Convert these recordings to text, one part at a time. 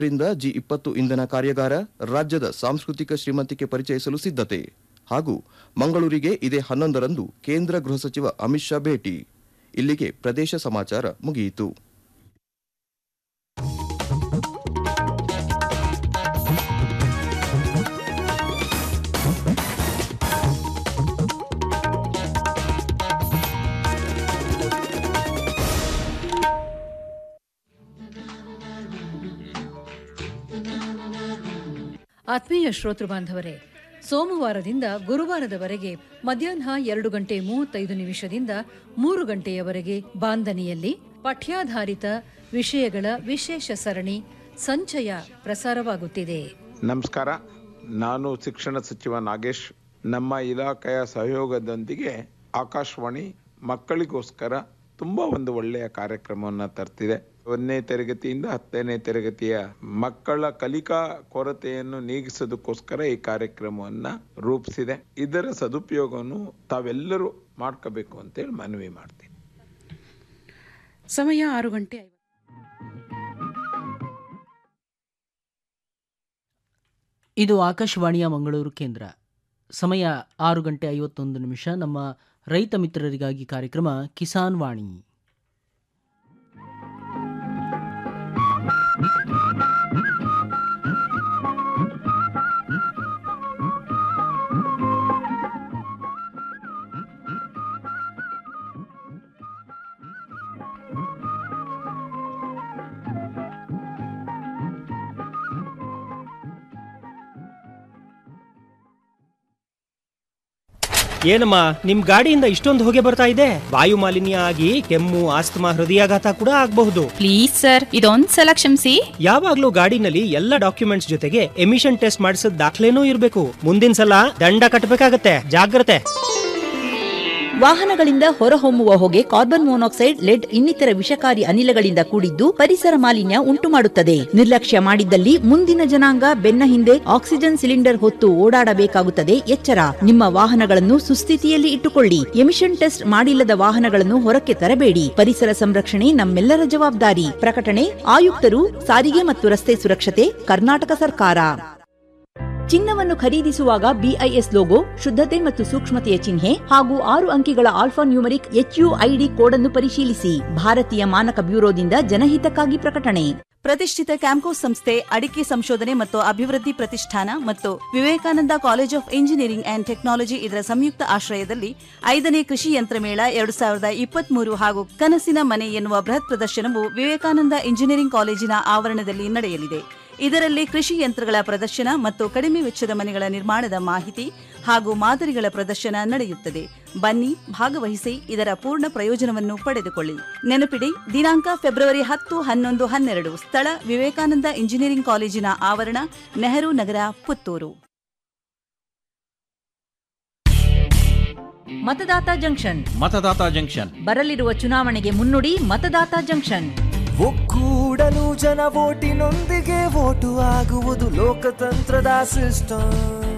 ರಿಂದ ಜಿ ಇಪ್ಪತ್ತು ಇಂಧನ ಕಾರ್ಯಾಗಾರ ರಾಜ್ಯದ ಸಾಂಸ್ಕೃತಿಕ ಶ್ರೀಮಂತಿಕೆ ಪರಿಚಯಿಸಲು ಸಿದ್ಧತೆ ಹಾಗೂ ಮಂಗಳೂರಿಗೆ ಇದೇ ಹನ್ನೊಂದರಂದು ಕೇಂದ್ರ ಗೃಹ ಸಚಿವ ಅಮಿತ್ ಶಾ ಭೇಟಿ ಇಲ್ಲಿಗೆ ಪ್ರದೇಶ ಸಮಾಚಾರ ಮುಗಿಯಿತು ಆತ್ಮೀಯ ಶ್ರೋತೃ ಬಾಂಧವರೇ ಸೋಮವಾರದಿಂದ ಗುರುವಾರದವರೆಗೆ ಮಧ್ಯಾಹ್ನ ಎರಡು ಗಂಟೆ ಮೂವತ್ತೈದು ನಿಮಿಷದಿಂದ ಮೂರು ಗಂಟೆಯವರೆಗೆ ಬಾಂಧನಿಯಲ್ಲಿ ಪಠ್ಯಾಧಾರಿತ ವಿಷಯಗಳ ವಿಶೇಷ ಸರಣಿ ಸಂಚಯ ಪ್ರಸಾರವಾಗುತ್ತಿದೆ ನಮಸ್ಕಾರ ನಾನು ಶಿಕ್ಷಣ ಸಚಿವ ನಾಗೇಶ್ ನಮ್ಮ ಇಲಾಖೆಯ ಸಹಯೋಗದೊಂದಿಗೆ ಆಕಾಶವಾಣಿ ಮಕ್ಕಳಿಗೋಸ್ಕರ ತುಂಬಾ ಒಂದು ಒಳ್ಳೆಯ ಕಾರ್ಯಕ್ರಮವನ್ನು ತರ್ತಿದೆ ಒಂದನೇ ತರಗತಿಯಿಂದ ಹತ್ತನೇ ತರಗತಿಯ ಮಕ್ಕಳ ಕಲಿಕಾ ಕೊರತೆಯನ್ನು ನೀಗಿಸೋದಕ್ಕೋಸ್ಕರ ಈ ಕಾರ್ಯಕ್ರಮವನ್ನ ರೂಪಿಸಿದೆ ಇದರ ಸದುಪಯೋಗವನ್ನು ತಾವೆಲ್ಲರೂ ಮಾಡ್ಕೋಬೇಕು ಅಂತೇಳಿ ಮನವಿ ಮಾಡ್ತೀನಿ ಸಮಯ ಆರು ಗಂಟೆ ಐವತ್ತು ಇದು ಆಕಾಶವಾಣಿಯ ಮಂಗಳೂರು ಕೇಂದ್ರ ಸಮಯ ಆರು ಗಂಟೆ ಐವತ್ತೊಂದು ನಿಮಿಷ ನಮ್ಮ ರೈತ ಮಿತ್ರರಿಗಾಗಿ ಕಾರ್ಯಕ್ರಮ ಕಿಸಾನ್ ವಾಣಿ ಏನಮ್ಮ ನಿಮ್ ಗಾಡಿಯಿಂದ ಇಷ್ಟೊಂದು ಹೊಗೆ ಬರ್ತಾ ಇದೆ ವಾಯು ಮಾಲಿನ್ಯ ಆಗಿ ಕೆಮ್ಮು ಆಸ್ತಮಾ ಹೃದಯಾಘಾತ ಕೂಡ ಆಗಬಹುದು ಪ್ಲೀಸ್ ಸರ್ ಇದೊಂದ್ಸಲ ಕ್ಷಮಿಸಿ ಯಾವಾಗ್ಲೂ ಗಾಡಿನಲ್ಲಿ ಎಲ್ಲ ಡಾಕ್ಯುಮೆಂಟ್ಸ್ ಜೊತೆಗೆ ಎಮಿಷನ್ ಟೆಸ್ಟ್ ಮಾಡಿಸಿದ ದಾಖಲೆನೂ ಇರಬೇಕು ಮುಂದಿನ ಸಲ ದಂಡ ಕಟ್ಟಬೇಕಾಗತ್ತೆ ಜಾಗ್ರತೆ ವಾಹನಗಳಿಂದ ಹೊರಹೊಮ್ಮುವ ಹೊಗೆ ಕಾರ್ಬನ್ ಮೊನಾಕ್ಸೈಡ್ ಲೆಡ್ ಇನ್ನಿತರ ವಿಷಕಾರಿ ಅನಿಲಗಳಿಂದ ಕೂಡಿದ್ದು ಪರಿಸರ ಮಾಲಿನ್ಯ ಉಂಟುಮಾಡುತ್ತದೆ ನಿರ್ಲಕ್ಷ್ಯ ಮಾಡಿದ್ದಲ್ಲಿ ಮುಂದಿನ ಜನಾಂಗ ಬೆನ್ನ ಹಿಂದೆ ಆಕ್ಸಿಜನ್ ಸಿಲಿಂಡರ್ ಹೊತ್ತು ಓಡಾಡಬೇಕಾಗುತ್ತದೆ ಎಚ್ಚರ ನಿಮ್ಮ ವಾಹನಗಳನ್ನು ಸುಸ್ಥಿತಿಯಲ್ಲಿ ಇಟ್ಟುಕೊಳ್ಳಿ ಎಮಿಷನ್ ಟೆಸ್ಟ್ ಮಾಡಿಲ್ಲದ ವಾಹನಗಳನ್ನು ಹೊರಕ್ಕೆ ತರಬೇಡಿ ಪರಿಸರ ಸಂರಕ್ಷಣೆ ನಮ್ಮೆಲ್ಲರ ಜವಾಬ್ದಾರಿ ಪ್ರಕಟಣೆ ಆಯುಕ್ತರು ಸಾರಿಗೆ ಮತ್ತು ರಸ್ತೆ ಸುರಕ್ಷತೆ ಕರ್ನಾಟಕ ಸರ್ಕಾರ ಚಿನ್ನವನ್ನು ಖರೀದಿಸುವಾಗ ಬಿಐಎಸ್ ಲೋಗೋ ಶುದ್ಧತೆ ಮತ್ತು ಸೂಕ್ಷ್ಮತೆಯ ಚಿಹ್ನೆ ಹಾಗೂ ಆರು ಅಂಕಿಗಳ ಆಲ್ಫಾ ನ್ಯೂಮರಿಕ್ ಎಚ್ಯುಐಡಿ ಕೋಡ್ ಅನ್ನು ಪರಿಶೀಲಿಸಿ ಭಾರತೀಯ ಮಾನಕ ಬ್ಯೂರೋದಿಂದ ಜನಹಿತಕ್ಕಾಗಿ ಪ್ರಕಟಣೆ ಪ್ರತಿಷ್ಠಿತ ಕ್ಯಾಂಕೋ ಸಂಸ್ಥೆ ಅಡಿಕೆ ಸಂಶೋಧನೆ ಮತ್ತು ಅಭಿವೃದ್ಧಿ ಪ್ರತಿಷ್ಠಾನ ಮತ್ತು Vivekananda college of engineering and technology ಇದರ ಸಂಯುಕ್ತ ಆಶ್ರಯದಲ್ಲಿ ಐದನೇ ಕೃಷಿ ಯಂತ್ರ ಮೇಳ ಎರಡು ಸಾವಿರದ ಇಪ್ಪತ್ಮೂರು ಹಾಗೂ ಕನಸಿನ ಮನೆ ಎನ್ನುವ ಬೃಹತ್ ಪ್ರದರ್ಶನವು ವಿವೇಕಾನಂದ ಇಂಜಿನಿಯರಿಂಗ್ ಕಾಲೇಜಿನ ಆವರಣದಲ್ಲಿ ನಡೆಯಲಿದೆ ಇದರಲ್ಲಿ ಕೃಷಿ ಯಂತ್ರಗಳ ಪ್ರದರ್ಶನ ಮತ್ತು ಕಡಿಮೆ ವೆಚ್ಚದ ಮನೆಗಳ ನಿರ್ಮಾಣದ ಮಾಹಿತಿ ಹಾಗೂ ಮಾದರಿಗಳ ಪ್ರದರ್ಶನ ನಡೆಯುತ್ತದೆ ಬನ್ನಿ ಭಾಗವಹಿಸಿ ಇದರ ಪೂರ್ಣ ಪ್ರಯೋಜನವನ್ನು ಪಡೆದುಕೊಳ್ಳಿ ನೆನಪಿಡಿ ದಿನಾಂಕ ಫೆಬ್ರವರಿ ಹತ್ತು ಹನ್ನೊಂದು ಹನ್ನೆರಡು ಸ್ಥಳ ವಿವೇಕಾನಂದ ಇಂಜಿನಿಯರಿಂಗ್ ಕಾಲೇಜಿನ ಆವರಣ ನೆಹರು ನಗರ ಪುತ್ತೂರು ಮತದಾತ ಜಂಕ್ಷನ್ ಮತದಾತ ಜಂಕ್ಷನ್ ಬರಲಿರುವ ಚುನಾವಣೆಗೆ ಮುನ್ನುಡಿ ಮತದಾತ ಜಂಕ್ಷನ್ ಒಕ್ಕೂಡಲು ಜನ ವೋಟಿನೊಂದಿಗೆ ವೋಟು ಆಗುವುದು ಲೋಕತಂತ್ರದ ಸಿಸ್ಟಮ್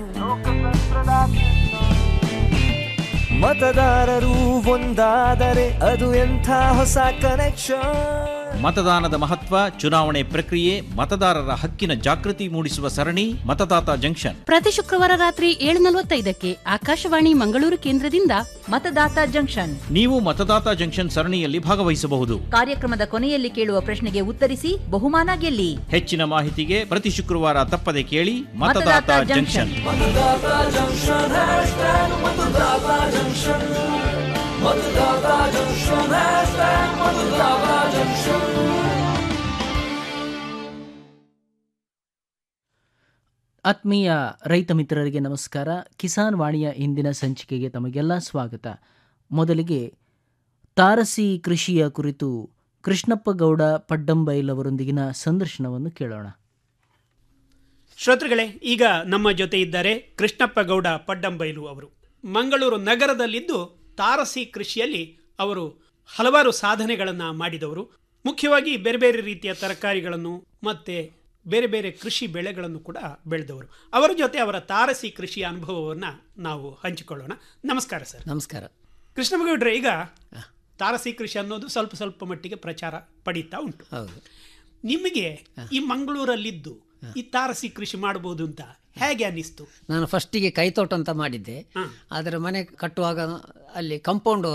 ಮತದಾರರು ಒಂದಾದರೆ ಅದು ಎಂಥ ಹೊಸ ಕನೆಕ್ಷನ್ ಮತದಾನದ ಮಹತ್ವ ಚುನಾವಣೆ ಪ್ರಕ್ರಿಯೆ ಮತದಾರರ ಹಕ್ಕಿನ ಜಾಗೃತಿ ಮೂಡಿಸುವ ಸರಣಿ ಮತದಾತ ಜಂಕ್ಷನ್ ಪ್ರತಿ ಶುಕ್ರವಾರ ರಾತ್ರಿ ಏಳು ನಲವತ್ತೈದಕ್ಕೆ ಆಕಾಶವಾಣಿ ಮಂಗಳೂರು ಕೇಂದ್ರದಿಂದ ಮತದಾತ ಜಂಕ್ಷನ್ ನೀವು ಮತದಾತ ಜಂಕ್ಷನ್ ಸರಣಿಯಲ್ಲಿ ಭಾಗವಹಿಸಬಹುದು ಕಾರ್ಯಕ್ರಮದ ಕೊನೆಯಲ್ಲಿ ಕೇಳುವ ಪ್ರಶ್ನೆಗೆ ಉತ್ತರಿಸಿ ಬಹುಮಾನ ಗೆಲ್ಲಿ ಹೆಚ್ಚಿನ ಮಾಹಿತಿಗೆ ಪ್ರತಿ ಶುಕ್ರವಾರ ತಪ್ಪದೆ ಕೇಳಿ Matadata Matadata junction Matadata junction hashtag Matadata junction Matadata junction hashtag Matadata junction ಆತ್ಮೀಯ ರೈತ ಮಿತ್ರರಿಗೆ ನಮಸ್ಕಾರ ಕಿಸಾನ್ ವಾಣಿಯ ಇಂದಿನ ಸಂಚಿಕೆಗೆ ತಮಗೆಲ್ಲ ಸ್ವಾಗತ ಮೊದಲಿಗೆ ತಾರಸಿ ಕೃಷಿಯ ಕುರಿತು ಕೃಷ್ಣಪ್ಪ ಗೌಡ ಪಡ್ಡಂಬೈಲ್ ಅವರೊಂದಿಗಿನ ಸಂದರ್ಶನವನ್ನು ಕೇಳೋಣ ಶ್ರೋತೃಗಳೇ ಈಗ ನಮ್ಮ ಜೊತೆ ಇದ್ದಾರೆ ಕೃಷ್ಣಪ್ಪ ಗೌಡ ಪಡ್ಡಂಬೈಲು ಅವರು ಮಂಗಳೂರು ನಗರದಲ್ಲಿದ್ದು ತಾರಸಿ ಕೃಷಿಯಲ್ಲಿ ಅವರು ಹಲವಾರು ಸಾಧನೆಗಳನ್ನು ಮಾಡಿದವರು ಮುಖ್ಯವಾಗಿ ಬೇರೆ ಬೇರೆ ರೀತಿಯ ತರಕಾರಿಗಳನ್ನು ಮತ್ತೆ ಬೇರೆ ಬೇರೆ ಕೃಷಿ ಬೆಳೆಗಳನ್ನು ಕೂಡ ಬೆಳೆದವರು ಅವರ ಜೊತೆ ಅವರ ತಾರಸಿ ಕೃಷಿಯ ಅನುಭವವನ್ನು ನಾವು ಹಂಚಿಕೊಳ್ಳೋಣ ನಮಸ್ಕಾರ ಸರ್ ನಮಸ್ಕಾರ ಕೃಷ್ಣಪ್ಪಗೌಡ್ರೆ ಈಗ ತಾರಸಿ ಕೃಷಿ ಅನ್ನೋದು ಸ್ವಲ್ಪ ಸ್ವಲ್ಪ ಮಟ್ಟಿಗೆ ಪ್ರಚಾರ ಪಡೀತಾ ಉಂಟು ಹೌದು ನಿಮಗೆ ಈ ಮಂಗಳೂರಲ್ಲಿದ್ದು ಈ ತಾರಸಿ ಕೃಷಿ ಮಾಡಬಹುದು ಅಂತ ಹೇಗೆ ಅನಿಸ್ತು ನಾನು ಫಸ್ಟಿಗೆ ಕೈತೋಟ ಅಂತ ಮಾಡಿದ್ದೆ ಆದರೆ ಮನೆ ಕಟ್ಟುವಾಗ ಅಲ್ಲಿ ಕಂಪೌಂಡು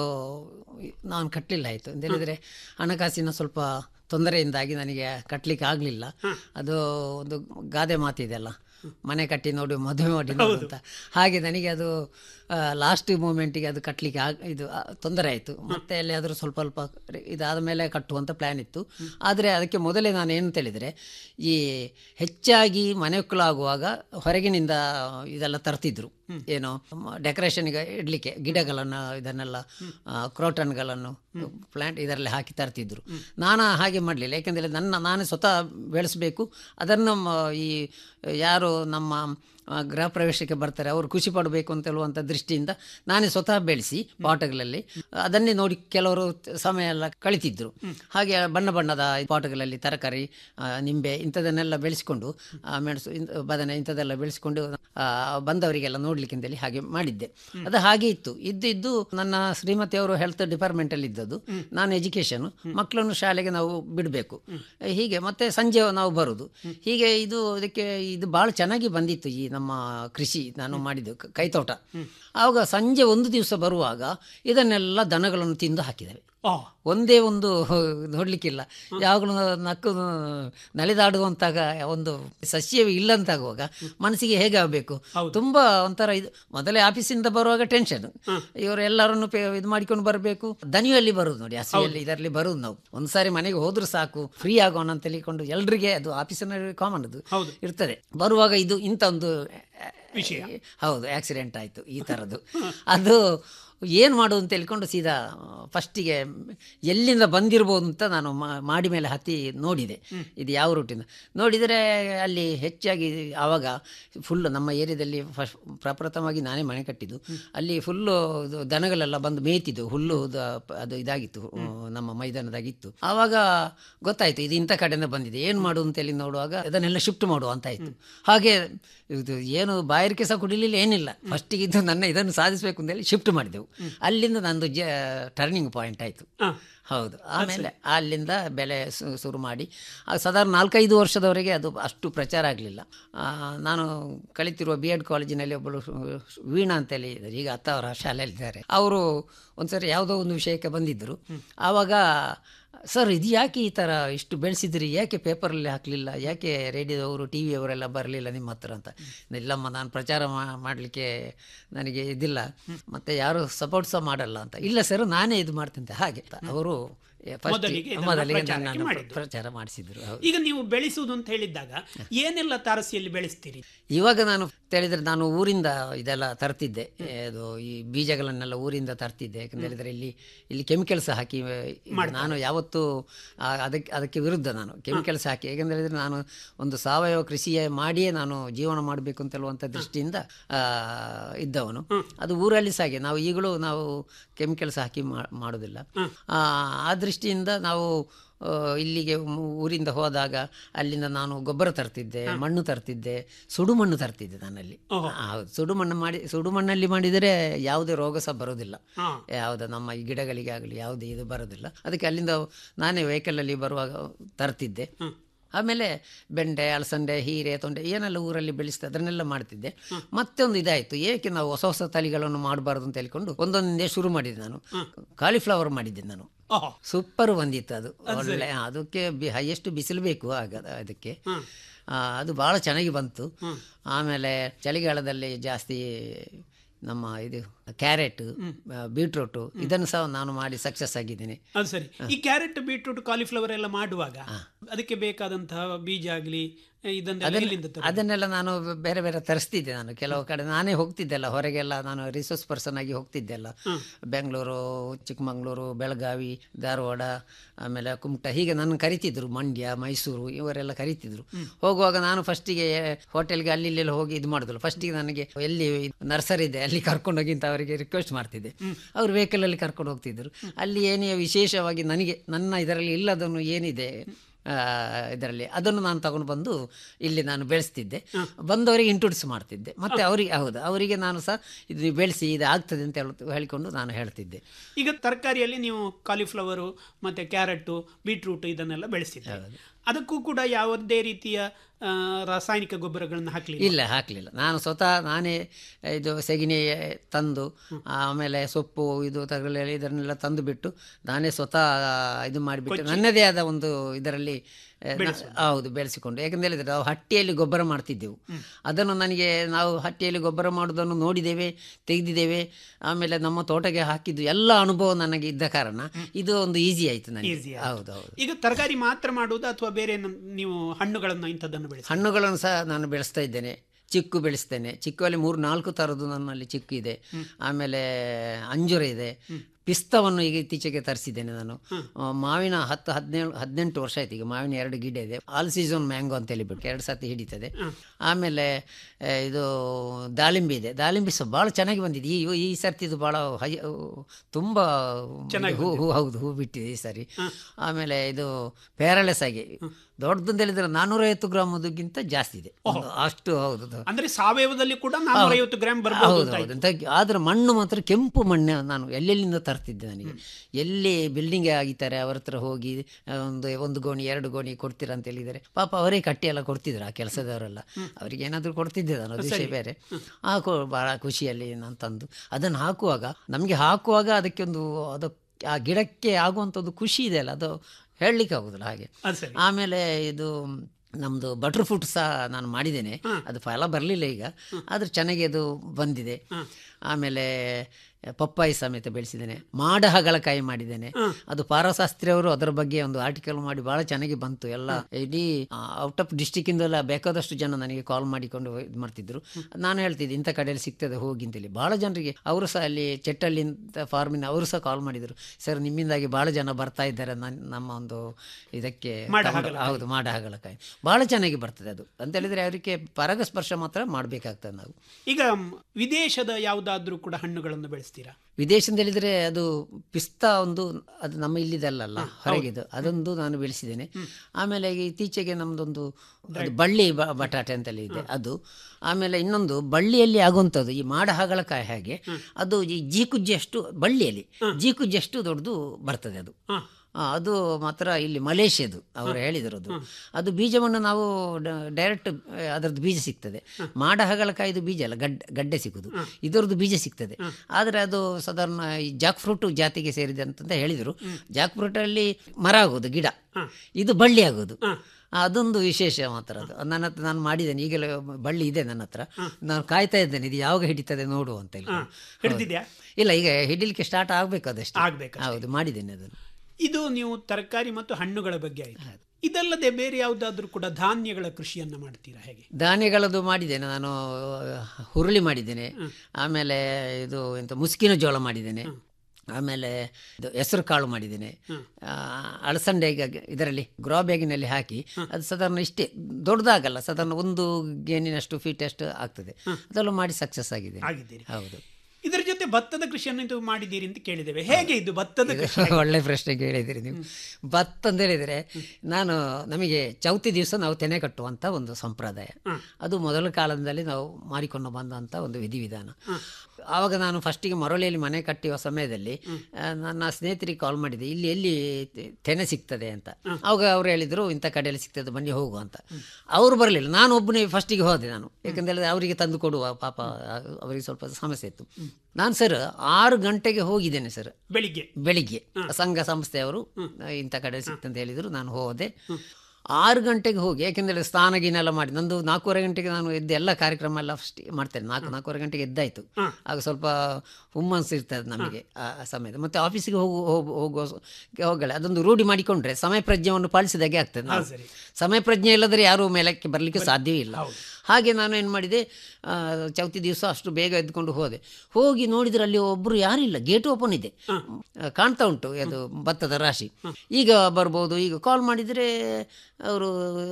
ನಾನು ಕಟ್ಟಲಿಲ್ಲ ಆಯಿತು ಅಂತ ಹೇಳಿದರೆ ಹಣಕಾಸಿನ ಸ್ವಲ್ಪ ತೊಂದರೆಯಿಂದಾಗಿ ನನಗೆ ಕಟ್ಟಲಿಕ್ಕೆ ಆಗಲಿಲ್ಲ ಅದು ಒಂದು ಗಾದೆ ಮಾತಿದೆಯಲ್ಲ ಮನೆ ಕಟ್ಟಿ ನೋಡಿ ಮದುವೆ ಮಾಡಿ ನೋಡು ಅಂತ ಹಾಗೆ ನನಗೆ ಅದು ಲಾಸ್ಟ್ ಮೂಮೆಂಟಿಗೆ ಅದು ಕಟ್ಟಲಿಕ್ಕೆ ಆಗ ಇದು ಆ, ತೊಂದರೆ ಆಯಿತು ಮತ್ತೆ ಅಲ್ಲಿ ಆದರೂ ಸ್ವಲ್ಪ ಸ್ವಲ್ಪ ಇದಾದ ಮೇಲೆ ಕಟ್ಟುವಂಥ ಪ್ಲ್ಯಾನ್ ಇತ್ತು ಆದರೆ ಅದಕ್ಕೆ ಮೊದಲೇ ನಾನು ಏನು ಹೇಳಿದರೆ ಈ ಹೆಚ್ಚಾಗಿ ಮನೆ ಆಗುವಾಗ ಹೊರಗಿನಿಂದ ಇದೆಲ್ಲ ತರ್ತಿದ್ರು ಏನು ಡೆಕೋರೇಷನ್ಗೆ ಇಡಲಿಕ್ಕೆ ಗಿಡಗಳನ್ನು ಇದನ್ನೆಲ್ಲ ಕ್ರೋಟನ್ಗಳನ್ನು ಪ್ಲ್ಯಾಂಟ್ ಇದರಲ್ಲಿ ಹಾಕಿ ತರ್ತಿದ್ರು ನಾನು ಹಾಗೆ ಮಾಡಲಿಲ್ಲ ಯಾಕೆಂದರೆ ನನ್ನ ನಾನೇ ಸ್ವತಃ ಬೆಳೆಸಬೇಕು ಅದನ್ನು ಮ- ಈ ಯಾರು ನಮ್ಮ ಆ, ಗೃಹ ಪ್ರವೇಶಕ್ಕೆ ಬರ್ತಾರೆ ಅವರು ಖುಷಿ ಪಡಬೇಕು ಅಂತ ಹೇಳುವಂಥ ದೃಷ್ಟಿಯಿಂದ ನಾನೇ ಸ್ವತಃ ಬೆಳೆಸಿ ಪಾಟ್ಗಳಲ್ಲಿ ಅದನ್ನೇ ನೋಡಿ ಕೆಲವರು ತ- ಸಮಯ ಎಲ್ಲ ಕಳಿತಿದ್ರು ಹಾಗೆ ಬಣ್ಣ ಬಣ್ಣದ ಪಾಟ್ಗಳಲ್ಲಿ ತರಕಾರಿ ಆ, ನಿಂಬೆ ಇಂಥದನ್ನೆಲ್ಲ ಬೆಳೆಸಿಕೊಂಡು ಆ, ಮೆಣಸು ಇಂಥ ಬದನೆ ಇಂಥದ್ದೆಲ್ಲ ಬೆಳೆಸಿಕೊಂಡು ಆ, ಬಂದವರಿಗೆಲ್ಲ ನೋಡ್ಲಿಕ್ಕೆ ಅಂತೇಳಿ ಹಾಗೆ ಮಾಡಿದ್ದೆ ಅದು ಹಾಗೆ ಇತ್ತು ಇದ್ದಿದ್ದು ನನ್ನ ಶ್ರೀಮತಿಯವರು ಹೆಲ್ತ್ ಡಿಪಾರ್ಟ್ಮೆಂಟಲ್ಲಿ ಇದ್ದದ್ದು ನಾನು ಎಜುಕೇಷನ್ ಮಕ್ಕಳನ್ನು ಶಾಲೆಗೆ ನಾವು ಬಿಡಬೇಕು ಹೀಗೆ ಮತ್ತೆ ಸಂಜೆ ನಾವು ಬರೋದು ಹೀಗೆ ಇದು ಅದಕ್ಕೆ ಇದು ಭಾಳ ಚೆನ್ನಾಗಿ ಬಂದಿತ್ತು ಈ ನಮ್ಮ ಕೃಷಿ ನಾನು ಮಾಡಿದ್ದು ಕ- ಕೈತೋಟ ಆವಾಗ ಸಂಜೆ ಒಂದು ದಿವಸ ಬರುವಾಗ ಇದನ್ನೆಲ್ಲ ದನಗಳನ್ನು ತಿಂದು ಹಾಕಿದ್ದೇವೆ ಒಂದೇ ಒಂದು ನೋಡ್ಲಿಕ್ಕಿಲ್ಲ ಯಾವಾಗಲೂ ನಕ್ಕು ನಲಿದಾಡುವಂತಾಗ ಒಂದು ಸಸ್ಯವೇ ಇಲ್ಲ ಅಂತಾಗುವಾಗ ಮನಸ್ಸಿಗೆ ಹೇಗೆ ಆಗಬೇಕು ತುಂಬಾ ಒಂಥರ ಇದು ಮೊದಲೇ ಆಫೀಸಿಂದ ಬರುವಾಗ ಟೆನ್ಷನ್ ಇವರು ಎಲ್ಲರನ್ನು ಪೇ- ಇದು ಮಾಡಿಕೊಂಡು ಬರಬೇಕು ದನಿಯಲ್ಲಿ ಬರುದು ನೋಡಿ ಹಸಿಯಲ್ಲಿ ಇದರಲ್ಲಿ ಬರುದು ನಾವು ಒಂದ್ಸಾರಿ ಮನೆಗೆ ಹೋದ್ರು ಸಾಕು ಫ್ರೀ ಆಗೋಣ ಅಂತ ಹೇಳಿಕೊಂಡು ಎಲ್ರಿಗೆ ಅದು ಆಫೀಸಿನಲ್ಲಿ ಕಾಮನ್ ಅದು ಇರ್ತದೆ ಬರುವಾಗ ಇದು ಇಂಥ ಒಂದು ವಿಷಯ ಹೌದು ಆಕ್ಸಿಡೆಂಟ್ ಆಯಿತು ಈ ಥರದ್ದು ಅದು ಏನು ಮಾಡೋದು ಅಂತ ಹೇಳ್ಕೊಂಡು ಸೀದಾ ಫಸ್ಟಿಗೆ ಎಲ್ಲಿಂದ ಬಂದಿರ್ಬೋದು ಅಂತ ನಾನು ಮಾ- ಮಾಡಿ ಮೇಲೆ ಹತ್ತಿ ನೋಡಿದೆ ಇದು ಯಾವ ರೂಟಿಂದ ನೋಡಿದರೆ ಅಲ್ಲಿ ಹೆಚ್ಚಾಗಿ ಆವಾಗ ಫುಲ್ಲು ನಮ್ಮ ಏರಿಯಾದಲ್ಲಿ ಫಸ್ಟ್ ಪ್ರಪ್ರಥಮವಾಗಿ ನಾನೇ ಮನೆ ಕಟ್ಟಿದ್ದು ಅಲ್ಲಿ ಫುಲ್ಲು ಇದು ದನಗಳೆಲ್ಲ ಬಂದು ಮೇಯ್ತಿದ್ದು ಹುಲ್ಲು ದ- ಅದು ಇದಾಗಿತ್ತು ನಮ್ಮ ಮೈದಾನದಾಗಿತ್ತು ಆವಾಗ ಗೊತ್ತಾಯ್ತು ಇದು ಇಂಥ ಕಡೆಯಿಂದ ಬಂದಿದೆ ಏನು ಮಾಡು ಅಂತೇಳಿ ನೋಡುವಾಗ ಅದನ್ನೆಲ್ಲ ಶಿಫ್ಟ್ ಮಾಡುವ ಅಂತ ಆಯಿತು ಹಾಗೆ ಇದು ಏನು ಬಾಯಾರಿಕೆ ಸಹ ಕುಡಿಲಿಲ್ಲ ಏನಿಲ್ಲ ಫಸ್ಟಿಗೆ ಇದು ನನ್ನ ಇದನ್ನು ಸಾಧಿಸಬೇಕು ಅಂತೇಳಿ ಶಿಫ್ಟ್ ಮಾಡಿದೆವು ಅಲ್ಲಿಂದ ನಂದು ಜ ಟರ್ನಿಂಗ್ ಪಾಯಿಂಟ್ ಆಯಿತು ಹೌದು ಆಮೇಲೆ ಅಲ್ಲಿಂದ ಬೆಲೆ ಶು- ಶುರು ಮಾಡಿ ಆ ಸಾಧಾರಣ ನಾಲ್ಕೈದು ವರ್ಷದವರೆಗೆ ಅದು ಅಷ್ಟು ಪ್ರಚಾರ ಆಗಲಿಲ್ಲ ನಾನು ಕಲಿತಿರುವ ಬಿ ಎಡ್ ಕಾಲೇಜಿನಲ್ಲಿ ಒಬ್ಬಳು ಶು- ವೀಣಾ ಅಂತೇಳಿ ಇದ್ದಾರೆ ಈಗ ಹತ್ತವರ ಶಾಲೆಯಲ್ಲಿದ್ದಾರೆ ಅವರು ಒಂದ್ಸರಿ ಯಾವುದೋ ಒಂದು ವಿಷಯಕ್ಕೆ ಬಂದಿದ್ದರು ಆವಾಗ ಸರ್ ಇದು ಯಾಕೆ ಈ ಥರ ಇಷ್ಟು ಬೆಳೆಸಿದ್ರಿ ಯಾಕೆ ಪೇಪರಲ್ಲಿ ಹಾಕಲಿಲ್ಲ ಯಾಕೆ ರೇಡಿಯೋದವರು ಟಿ ವಿಯವರೆಲ್ಲ ಬರಲಿಲ್ಲ ನಿಮ್ಮ ಹತ್ರ ಅಂತ ಇಲ್ಲಮ್ಮ ನಾನು ಪ್ರಚಾರ ಮಾಡಲಿಕ್ಕೆ ನನಗೆ ಇದಿಲ್ಲ ಮತ್ತು ಯಾರು ಸಪೋರ್ಟ್ ಸಹ ಮಾಡಲ್ಲ ಅಂತ ಇಲ್ಲ ಸರ್ ನಾನೇ ಇದು ಮಾಡ್ತಂತೆ ಹಾಗೆ ಅವರು first ಮೊದಲಿಗೆ ಇದನ್ನ ಮೊದಲಿಗೆ ಪ್ರಚಾರಕ್ಕೆ ನನ್ನನ್ನು ಮಾಡಿದ್ದು. ಪ್ರಚಾರ ಮಾಡಿಸಿದ್ರು ಹೌದು ಈಗ ನೀವು ಬೆಳೆಸುವುದು ಅಂತ ಹೇಳಿದ್ದಾಗ ಏನೆಲ್ಲ ತಾರಸಿಯಲ್ಲಿ ಬೆಳೆಸ್ತೀರಿ ಇವಾಗ ನಾನು ಹೇಳಿದ್ರೆ ನಾನು ಊರಿಂದ ಇದೆಲ್ಲ ತರ್ತಿದ್ದೆ ಅದು ಈ ಬೀಜಗಳನ್ನೆಲ್ಲ ಊರಿಂದ ತರ್ತಿದ್ದೆ ಯಾಕಂತ ಹೇಳಿದ್ರೆ ಇಲ್ಲಿ ಇಲ್ಲಿ ಕೆಮಿಕಲ್ಸ್ ಹಾಕಿ ಇದು ನಾನು ಯಾವತ್ತೂ ಆ, ಅದಕ್ಕೆ ಅದಕ್ಕೆ ವಿರುದ್ಧ ನಾನು ಕೆಮಿಕಲ್ಸ್ ಹಾಕಿ ಯಾಕಂತ ಹೇಳಿದ್ರೆ ನಾನು ಒಂದು ಸಾವಯವ ಕೃಷಿಯೇ ಮಾಡಿಯೇ ನಾನು ಜೀವನ ಮಾಡಬೇಕು ಅಂತ ಹೇಳುವಂಥ ದೃಷ್ಟಿಯಿಂದ ಆ, ಇದ್ದವನು ಅದು ಊರಲ್ಲಿ ಸಹ ಹಾಗೆ ನಾವು ಈಗಲೂ ನಾವು ಕೆಮಿಕಲ್ಸ್ ಹಾಕಿ ಮಾ- ಮಾಡೋದಿಲ್ಲ ಆ, ಆ ದೃಷ್ಟಿಯಿಂದ ನಾವು ಆ, ಇಲ್ಲಿಗೆ ಮು- ಊರಿಂದ ಹೋದಾಗ ಅಲ್ಲಿಂದ ನಾನು ಗೊಬ್ಬರ ತರ್ತಿದ್ದೆ ಮಣ್ಣು ತರ್ತಿದ್ದೆ ಸುಡು ಮಣ್ಣು ತರ್ತಿದ್ದೆ ನಾನಲ್ಲಿ ಆ, ಹೌದು ಸುಡು ಮಣ್ಣು ಮಾಡಿ ಸುಡು ಮಣ್ಣಲ್ಲಿ ಮಾಡಿದರೆ ಯಾವುದೇ ರೋಗ ಸಹ ಬರೋದಿಲ್ಲ ಯಾವುದೇ ನಮ್ಮ ಈ ಗಿಡಗಳಿಗೆ ಆಗಲಿ ಯಾವುದೇ ಇದು ಬರೋದಿಲ್ಲ ಅದಕ್ಕೆ ಅಲ್ಲಿಂದ ನಾನೇ ವೆಹಿಕಲಲ್ಲಿ ಬರುವಾಗ ತರ್ತಿದ್ದೆ ಆಮೇಲೆ ಬೆಂಡೆ ಅಲಸಂಡೆ ಹೀರೆ ತೊಂಡೆ ಏನೆಲ್ಲ ಊರಲ್ಲಿ ಬೆಳೆಸ್ತದೆ ಅದನ್ನೆಲ್ಲ ಮಾಡ್ತಿದ್ದೆ ಮತ್ತೆ ಒಂದು ಇದಾಯಿತು ಏಕೆ ನಾವು ಹೊಸ ಹೊಸ ತಳಿಗಳನ್ನು ಮಾಡಬಾರ್ದು ಅಂತ ಹೇಳ್ಕೊಂಡು ಒಂದೊಂದೇ ಶುರು ಮಾಡಿದ್ದೆ ನಾನು ಕಾಲಿಫ್ಲವರ್ ಮಾಡಿದ್ದೆ ನಾನು ಸೂಪರ್ ಬಂದಿತ್ತು ಅದು ಒಳ್ಳೆ ಅದಕ್ಕೆ ಹೈಯೆಸ್ಟ್ ಬಿಸಿಲು ಬೇಕು ಆಗ ಅದಕ್ಕೆ ಆ, ಅದು ಭಾಳ ಚೆನ್ನಾಗಿ ಬಂತು ಆಮೇಲೆ ಚಳಿಗಾಲದಲ್ಲಿ ಜಾಸ್ತಿ ನಮ್ಮ ಇದು ಕ್ಯಾರೆಟ್ ಬೀಟ್ರೂಟು ಇದನ್ನು ಸಹ ನಾನು ಮಾಡಿ ಸಕ್ಸಸ್ ಆಗಿದ್ದೀನಿ ಅದು ಸರಿ ಈ ಕ್ಯಾರೆಟ್ ಬೀಟ್ರೂಟ್ ಕಾಲಿಫ್ಲವರ್ ಎಲ್ಲ ಮಾಡುವಾಗ ಅದಕ್ಕೆ ಬೇಕಾದಂತಹ ಬೀಜ ಆಗಲಿ ಇದನ್ನೆಲ್ಲ ಅದನ್ನ- ಎಲ್ಲಿಂದ ತರೋದು? ಅದನ್ನೆಲ್ಲ ನಾನು ಬೇರೆ ಬೇರೆ ತರಿಸ್ತಿದ್ದೆ ನಾನು ಕೆಲವು ಕಡೆ ನಾನೇ ಹೋಗ್ತಿದ್ದೆಲ್ಲ ಹೊರಗೆಲ್ಲ ನಾನು ರಿಸೋರ್ಸ್ ಪರ್ಸನ್ ಆಗಿ ಹೋಗ್ತಿದ್ದೆಲ್ಲ ಬೆಂಗಳೂರು ಚಿಕ್ಕಮಗಳೂರು ಬೆಳಗಾವಿ ಧಾರವಾಡ ಆಮೇಲೆ ಕುಮಟ ಹೀಗೆ ನನ್ನ ಕರಿತಿದ್ರು ಮಂಡ್ಯ ಮೈಸೂರು ಇವರೆಲ್ಲ ಕರಿತಿದ್ರು ಹೋಗುವಾಗ ನಾನು ಫಸ್ಟಿಗೆ ಹೋಟೆಲ್ಗೆ ಅಲ್ಲಿ ಇಲ್ಲೆಲ್ಲ ಹೋಗಿ ಇದು ಮಾಡಿದ್ರು ಫಸ್ಟಿಗೆ ನನಗೆ ಎಲ್ಲಿ ನರ್ಸರಿ ಇದೆ ಅಲ್ಲಿ ಕರ್ಕೊಂಡೋಗಿ ಅಂತ ಅವರಿಗೆ ರಿಕ್ವೆಸ್ಟ್ ಮಾಡ್ತಿದ್ದೆ ಅವರು ವೆಹಿಕಲಲ್ಲಿ ಕರ್ಕೊಂಡು ಹೋಗ್ತಿದ್ರು ಅಲ್ಲಿ ಏನೇ ವಿಶೇಷವಾಗಿ ನನಗೆ ನನ್ನ ಇದರಲ್ಲಿ ಇಲ್ಲದನ್ನು ಏನಿದೆ ಇದರಲ್ಲಿ ಅದನ್ನು ನಾನು ತಗೊಂಡು ಬಂದು ಇಲ್ಲಿ ನಾನು ಬೆಳೆಸ್ತಿದ್ದೆ ಬಂದವರಿಗೆ ಇಂಟ್ರೊಡ್ಯೂಸ್ ಮಾಡ್ತಿದ್ದೆ ಮತ್ತೆ ಅವರಿಗೆ ಹೌದು ಅವರಿಗೆ ನಾನು ಸಹ ಇದು ನೀವು ಬೆಳೆಸಿ ಇದು ಆಗ್ತದೆ ಅಂತ ಹೇಳಿ ಹೇಳಿಕೊಂಡು ನಾನು ಹೇಳ್ತಿದ್ದೆ ಈಗ ತರಕಾರಿಯಲ್ಲಿ ನೀವು ಕಾಲಿಫ್ಲವರು ಮತ್ತೆ ಕ್ಯಾರೆಟ್ ಬೀಟ್ರೂಟ್ ಇದನ್ನೆಲ್ಲ ಬೆಳೆಸಿದ್ದೀರಿ ಅದಕ್ಕೂ ಕೂಡ ಯಾವುದೇ ರೀತಿಯ ಆ, ರಾಸಾಯನಿಕ ಗೊಬ್ಬರಗಳನ್ನು ಹಾಕಲಿಲ್ಲ ಇಲ್ಲ ಹಾಕಲಿಲ್ಲ ನಾನು ಸ್ವತಃ ನಾನೇ ಇದು ಸೆಗಣಿ ತಂದು ಆಮೇಲೆ ಸೊಪ್ಪು ಇದು ತಗಲೆ ಇದನ್ನೆಲ್ಲ ತಂದು ಬಿಟ್ಟು ನಾನೇ ಸ್ವತಃ ಇದು ಮಾಡಿಬಿಟ್ಟು ನನ್ನದೇ ಆದ ಒಂದು ಇದರಲ್ಲಿ ಆ, ನಾ- ಹೌದು ಬೆಳೆಸಿಕೊಂಡು ಯಾಕಂತ ಹೇಳಿದ್ರೆ ನಾವು ಹಟ್ಟಿಯಲ್ಲಿ ಗೊಬ್ಬರ ಮಾಡ್ತಿದ್ದೆವು ಅದನ್ನು ನನಗೆ ನಾವು ಹಟ್ಟಿಯಲ್ಲಿ ಗೊಬ್ಬರ ಮಾಡೋದನ್ನು ನೋಡಿದ್ದೇವೆ ತೆಗೆದಿದ್ದೇವೆ ಆಮೇಲೆ ನಮ್ಮ ತೋಟಕ್ಕೆ ಹಾಕಿದ್ದು ಎಲ್ಲ ಅನುಭವ ನನಗೆ ಇದ್ದ ಕಾರಣ ಇದು ಒಂದು ಈಸಿ ಆಯಿತು ನನಗೆ Easy ಹೌದು ಹೌದು ಈಗ ತರಕಾರಿ ಮಾತ್ರ ಮಾಡುವುದಾ ಅಥವಾ ಬೇರೆ ಏನ- ನೀವು ಹಣ್ಣುಗಳನ್ನು ಇಂಥದ್ದನ್ನು ಬೆಳೆಸಿ ಹಣ್ಣುಗಳನ್ನು ಸಹ ನಾನು ಬೆಳೆಸ್ತಾ ಇದ್ದೇನೆ ಚಿಕ್ಕು ಬೆಳೆಸ್ತೇನೆ ಚಿಕ್ಕುವಲ್ಲಿ ಮೂರು ನಾಲ್ಕು ಥರದ್ದು ನನ್ನಲ್ಲಿ ಚಿಕ್ಕು ಇದೆ ಆಮೇಲೆ ಅಂಜೂರ ಇದೆ ಪಿಸ್ತವನ್ನು ಈಗ ಇತ್ತೀಚೆಗೆ ತರಿಸಿದ್ದೇನೆ ನಾನು ಆ, ಮಾವಿನ ಹತ್ತು ಹದಿನೇಳು ಹದಿನೆಂಟು ವರ್ಷ ಆಯ್ತು ಈಗ ಮಾವಿನ ಎರಡು ಗಿಡ ಇದೆ ಆಲ್ ಸೀಸನ್ ಮ್ಯಾಂಗೋ ಅಂತ ಹೇಳಿಬಿಟ್ಟು ಎರಡು ಸತಿ ಹಿಡಿತದೆ ಆಮೇಲೆ ಆ, ಇದು ದಾಳಿಂಬೆ ಇದೆ ದಾಳಿಂಬೆ ಸಹ ಭಾಳ ಚೆನ್ನಾಗಿ ಬಂದಿದೆ ಈ ಈ ಸರ್ತಿ ಇದು ಭಾಳ ಹೈ ತುಂಬ ಹೂ ಹೂ ಹೌದು ಹೂ ಬಿಟ್ಟಿದೆ ಈ ಸರಿ ಆಮೇಲೆ ಇದು ಪೇರಳೆಸ್ ಆಗಿ ದೊಡ್ಡದಂತ ಹೇಳಿದ್ರೆ ನಾನ್ನೂರೈವತ್ತು ಗ್ರಾಮದಕ್ಕಿಂತ ಜಾಸ್ತಿ ಇದೆ ಒಂದು ಅಷ್ಟು ಹೌದು ಅದು. ಅಂದ್ರೆ ಸಾವಯವದಲ್ಲಿ ಕೂಡ ನಾನ್ನೂರೈವತ್ತು ಗ್ರಾಮ್ ಬರ್ಬೋದು ಹೌದು ಅಂತ ಹೌದು ಅಂತ ಆದ್ರೆ ಮಣ್ಣು ಮಾತ್ರ ಕೆಂಪು ಮಣ್ಣು ನಾನು ಎಲ್ಲೆಲ್ಲಿಂದ ತರ್ತಿದ್ದೆ ನನಗೆ ಎಲ್ಲಿ ಬಿಲ್ಡಿಂಗ್ ಆಗಿದ್ದಾರೆ ಅವರ ಹತ್ರ ಹೋಗಿ ಆ, ಒಂದು ಒಂದು ಗೋಣಿ ಎರಡು ಗೋಣಿ ಕೊಡ್ತೀರಾ ಅಂತ ಹೇಳಿದರೆ ಪಾಪ ಅವರೇ ಕಟ್ಟಿ ಎಲ್ಲ ಕೊಡ್ತಿದ್ರು ಆ ಕೆಲಸದವರೆಲ್ಲ ಅವರಿಗೆ ಏನಾದರೂ ಕೊಡ್ತಿದ್ದೆ ನಾನು ಅದು ವಿಷಯ ಬೇರೆ ಹಾಕೋ ಭಾಳ ಖುಷಿಯಲ್ಲಿ ನಾನು ತಂದು ಅದನ್ನು ಹಾಕುವಾಗ ನಮಗೆ ಹಾಕುವಾಗ ಅದಕ್ಕೆ ಒಂದು ಅದು ಆ ಗಿಡಕ್ಕೆ ಆಗುವಂಥದ್ದು ಖುಷಿ ಇದೆ ಅಲ್ಲ ಅದು ಹೇಳಲಿಕ್ಕೆ ಆಗೋದಿಲ್ಲ ಹಾಗೆ ಅದು ಸರಿ ಆಮೇಲೆ ಇದು ನಮ್ಮದು ಬಟರ್ ಫ್ರೂಟ್ ಸಹ ನಾನು ಮಾಡಿದ್ದೇನೆ ಅದು ಫಲ ಬರಲಿಲ್ಲ ಈಗ ಆದರೆ ಚೆನ್ನಾಗಿ ಅದು ಬಂದಿದೆ ಆಮೇಲೆ ಪಪ್ಪಾಯಿ ಸಮೇತ ಬೆಳೆಸಿದ್ದೇನೆ ಮಾಡ ಹಾಗಲಕಾಯಿ ಮಾಡಿದ್ದೇನೆ ಅದು ಪಾರಶಾಸ್ತ್ರಿ ಅವರು ಅದರ ಬಗ್ಗೆ ಒಂದು ಆರ್ಟಿಕಲ್ ಮಾಡಿ ಬಹಳ ಚೆನ್ನಾಗಿ ಬಂತು ಎಲ್ಲ ಇಡೀ ಔಟ್ ಆಫ್ ಡಿಸ್ಟಿಕ್ ಇಂದೆಲ್ಲ ಬೇಕಾದಷ್ಟು ಜನ ನನಗೆ ಕಾಲ್ ಮಾಡಿಕೊಂಡು ಇದು ಮಾಡ್ತಿದ್ರು ನಾನು ಹೇಳ್ತಿದ್ದೆ ಇಂಥ ಕಡೆಯಲ್ಲಿ ಸಿಗ್ತದೆ ಹೋಗಿ ಅಂತೇಳಿ ಬಹಳ ಜನರಿಗೆ ಅವರು ಸಹ ಅಲ್ಲಿ ಚೆಟ್ಟಳ್ಳಿ ಅಂತ ಫಾರ್ಮಿನ ಅವರು ಸಹ ಕಾಲ್ ಮಾಡಿದರು ಸರ್ ನಿಮ್ಮಿಂದಾಗಿ ಬಹಳ ಜನ ಬರ್ತಾ ಇದ್ದಾರೆ ನನ್- ನಮ್ಮ ಒಂದು ಇದಕ್ಕೆ ಮಾಡ ತಗೊಂಡು- ಹೌದು ಮಾಡ ಹಾಗಲಕಾಯಿ ಬಹಳ ಚೆನ್ನಾಗಿ ಬರ್ತದೆ ಅದು ಅಂತ ಹೇಳಿದ್ರೆ ಅವರಿಗೆ ಪರಾಗಸ್ಪರ್ಶ ಮಾತ್ರ ಮಾಡಬೇಕಾಗ್ತದೆ ನಾವು ಈಗ ಮ್, ವಿದೇಶದ ಯಾವುದಾದ್ರೂ ಕೂಡ ಹಣ್ಣುಗಳನ್ನು ಬೆಳೆಸ್ತೀರಾ ವಿದೇಶ ಅಂತ ಹೇಳಿದ್ರೆ ಅದು ಪಿಸ್ತಾ ಒಂದು ಅದು ನಮ್ಮ ಇಲ್ಲಿದಲ್ಲ ಹೊರಗಿದು ಅದೊಂದು ನಾನು ಬೆಳೆಸಿದ್ದೇನೆ ಆಮೇಲೆ ಈಗ ಇತ್ತೀಚೆಗೆ ನಮ್ದೊಂದು ಅದು ಬಳ್ಳಿ ಬ- ಬಟಾಟೆ ಅಂತಲೇ ಇದೆ ಅದು ಆಮೇಲೆ ಇನ್ನೊಂದು ಬಳ್ಳಿಯಲ್ಲಿ ಆಗುವಂಥದ್ದು ಈ ಮಾಡ ಹಾಗಲಕಾಯಿ ಹಾಗೆ ಅದು ಈ ಜೀಕುಜ್ಜಿಯಷ್ಟು ಬಳ್ಳಿಯಲ್ಲಿ ಜೀಕುಜ್ಜಿಯಷ್ಟು ದೊಡ್ಡದು ಬರ್ತದೆ ಅದು ಆ, ಅದು ಮಾತ್ರ ಇಲ್ಲಿ ಮಲೇಷ್ಯಾದು ಅವರು ಹೇಳಿದರು ಅದು ಅದು ಬೀಜವನ್ನು ನಾವು ಡೈರೆಕ್ಟ್ ಅದರದ್ದು ಬೀಜ ಸಿಗ್ತದೆ ಮಾಡ ಹಾಗಲಕಾಯಿದು ಬೀಜ ಅಲ್ಲ ಗಡ್ಡೆ ಗಡ್ಡೆ ಸಿಗುದು ಇದರದ್ದು ಬೀಜ ಸಿಗ್ತದೆ ಆದರೆ ಅದು ಸಾಧಾರಣ ಈ ಜಾಕ್ ಫ್ರೂಟ್ ಜಾತಿಗೆ ಸೇರಿದೆ ಅಂತ ಹೇಳಿದರು ಜಾಕ್ ಫ್ರೂಟಲ್ಲಿ ಮರ ಆಗೋದು ಗಿಡ ಇದು ಬಳ್ಳಿ ಆಗೋದು ಅದೊಂದು ವಿಶೇಷ ಮಾತ್ರ ಅದು ನನ್ನ ಹತ್ರ ನಾನು ಮಾಡಿದ್ದೇನೆ ಈಗಲೇ ಬಳ್ಳಿ ಇದೆ ನನ್ನ ಹತ್ರ ನಾನು ಕಾಯ್ತಾ ಇದ್ದೇನೆ ಇದು ಯಾವಾಗ ಹಿಡಿತದೆ ನೋಡು ಅಂತ ಹೇಳಿ ಹೌದು. ಹಿಡಿದಿದ್ಯಾ ಇಲ್ಲ ಈಗ ಹಿಡಿಲಿಕ್ಕೆ ಸ್ಟಾರ್ಟ್ ಆಗಬೇಕು ಅದಷ್ಟೇ ಆಗ್ಬೇಕಷ್ಟೇ. ಹೌದು ಮಾಡಿದ್ದೇನೆ ಅದನ್ನು ಇದು ನೀವು ತರಕಾರಿ ಮತ್ತು ಹಣ್ಣುಗಳ ಬಗ್ಗೆ ಆಯ್ತು ಇದಲ್ಲದೆ ಬೇರೆ ಯಾವುದಾದ್ರೂ ಕೂಡ ಧಾನ್ಯಗಳ ಕೃಷಿಯನ್ನ ಮಾಡ್ತೀರಾ ಹೇಗೆ ಧಾನ್ಯಗಳದ್ದು ಮಾಡಿದ್ದೇನೆ ನಾನು ಹುರುಳಿ ಮಾಡಿದ್ದೇನೆ ಆಮೇಲೆ ಇದು ಎಂತ ಮುಸ್ಕಿನ ಜೋಳ ಮಾಡಿದ್ದೇನೆ ಆಮೇಲೆ ಇದು ಹೆಸರು ಕಾಳು ಮಾಡಿದ್ದೇನೆ ಆ, ಅಳಸಂಡೆ ಈಗ ಇದರಲ್ಲಿ ಗ್ರೋ ಬ್ಯಾಗಿನಲ್ಲಿ ಹಾಕಿ ಅದು ಸಾಧಾರಣ ಇಷ್ಟೇ ದೊಡ್ಡದಾಗಲ್ಲ ಸಾಧಾರಣ ಒಂದು ಗೇನಿನಷ್ಟು ಫೀಟ್ ಅಷ್ಟು ಆಗ್ತದೆ ಅದೆಲ್ಲ ಮಾಡಿ ಸಕ್ಸಸ್ ಆಗಿದೆ ಆಗಿದ್ದೀರಿ ಹೌದು ಇದರ ಜೊತೆ ಭತ್ತದ ಕೃಷಿಯನ್ನು ಇದು ಮಾಡಿದ್ದೀರಿ ಅಂತ ಕೇಳಿದ್ದೇವೆ ಹೇಗೆ ಇದು ಭತ್ತದ ಇದು ಕೃಷಿ ಒಳ್ಳೆ ಪ್ರಶ್ನೆ ಕೇಳಿದಿರಿ ನೀವು ಭತ್ತ ಅಂತ ಹೇಳಿದರೆ ನಾನು ನಮಗೆ ಚೌತಿ ದಿವಸ ನಾವು ತೆನೆ ಕಟ್ಟುವಂಥ ಒಂದು ಸಂಪ್ರದಾಯ ಅದು ಮೊದಲ ಕಾಲದಲ್ಲಿ ನಾವು ಮಾಡಿಕೊಂಡು ಬಂದಂಥ ಒಂದು ವಿಧಿವಿಧಾನ ಆವಾಗ ನಾನು ಫಸ್ಟಿಗೆ ಮರಳಿಯಲ್ಲಿ ಮನೆ ಕಟ್ಟುವ ಸಮಯದಲ್ಲಿ ಆ, ನನ್ನ ಸ್ನೇಹಿತರಿಗೆ ಕಾಲ್ ಮಾಡಿದೆ ಇಲ್ಲಿ ಎಲ್ಲಿ ತೆ- ತೆನೆ ಸಿಗ್ತದೆ ಅಂತ ಆವಾಗ ಅವ್ರು ಹೇಳಿದರು ಇಂಥ ಕಡೆಯಲ್ಲಿ ಸಿಗ್ತದೆ ಬನ್ನಿ ಹೋಗು ಅಂತ ಅವರು ಬರಲಿಲ್ಲ ನಾನು ಒಬ್ಬನೇ ಫಸ್ಟಿಗೆ ಹೋದೆ ನಾನು ಯಾಕಂತ ಹೇಳಿದ್ರೆ ಅವರಿಗೆ ತಂದು ಕೊಡುವ ಪಾಪ ಆ, ಅವರಿಗೆ ಸ್ವಲ್ಪ ಸಮಸ್ಯೆ ಇತ್ತು ನಾನು ಸರ್ ಆರು ಗಂಟೆಗೆ ಹೋಗಿದ್ದೇನೆ ಸರ್ ಬೆಳಿಗ್ಗೆ ಬೆಳಿಗ್ಗೆ ಸಂಘ ಸಂಸ್ಥೆಯವರು ಇಂಥ ಕಡೆ ಸಿಕ್ತಂತ ಹೇಳಿದರು ನಾನು ಹೋದೆ ಆರು ಗಂಟೆಗೆ ಹೋಗಿ ಯಾಕೆಂದರೆ ಸ್ನಾನ ಗೀನ ಎಲ್ಲ ಮಾಡಿ ನಂದು ನಾಲ್ಕೂವರೆ ಗಂಟೆಗೆ ನಾನು ಎದ್ದು ಎಲ್ಲ ಕಾರ್ಯಕ್ರಮ ಎಲ್ಲ ಫಸ್ಟ್ ಮಾಡ್ತೇನೆ ನಾಲ್ಕು ನಾಲ್ಕೂವರೆ ಗಂಟೆಗೆ ಎದ್ದಾಯಿತು ಆಗ ಸ್ವಲ್ಪ ಹುಮ್ಮನ್ಸು ಇರ್ತದೆ ನಮಗೆ ಆ ಆ ಸಮಯದ ಮತ್ತು ಆಫೀಸಿಗೆ ಹೋಗು ಹೋಗು ಹೋಗುವ ಹೋಗಲ್ಲ ಅದೊಂದು ರೂಢಿ ಮಾಡಿಕೊಂಡ್ರೆ ಸಮಯ ಪ್ರಜ್ಞೆಯನ್ನು ಪಾಲಿಸಿದಾಗೆ ಆಗ್ತದೆ ನಾವು. ಸರಿ. ಸಮಯ ಪ್ರಜ್ಞೆ ಇಲ್ಲದ್ರೆ ಯಾರೂ ಮೇಲಕ್ಕೆ ಬರಲಿಕ್ಕೆ ಸಾಧ್ಯವೇ ಇಲ್ಲ ಹಾಗೆ ನಾನು ಏನು ಮಾಡಿದೆ ಆ, ಚೌತಿ ದಿವಸ ಅಷ್ಟು ಬೇಗ ಎದ್ಕೊಂಡು ಹೋದೆ ಹೋಗಿ ನೋಡಿದ್ರೆ ಅಲ್ಲಿ ಒಬ್ಬರು ಯಾರಿಲ್ಲ ಗೇಟ್ ಓಪನ್ ಇದೆ ಆ, ಕಾಣ್ತಾ ಉಂಟು ಅದು ಭತ್ತದ ರಾಶಿ ಈಗ ಬರ್ಬೋದು ಈಗ ಕಾಲ್ ಮಾಡಿದರೆ ಅವರು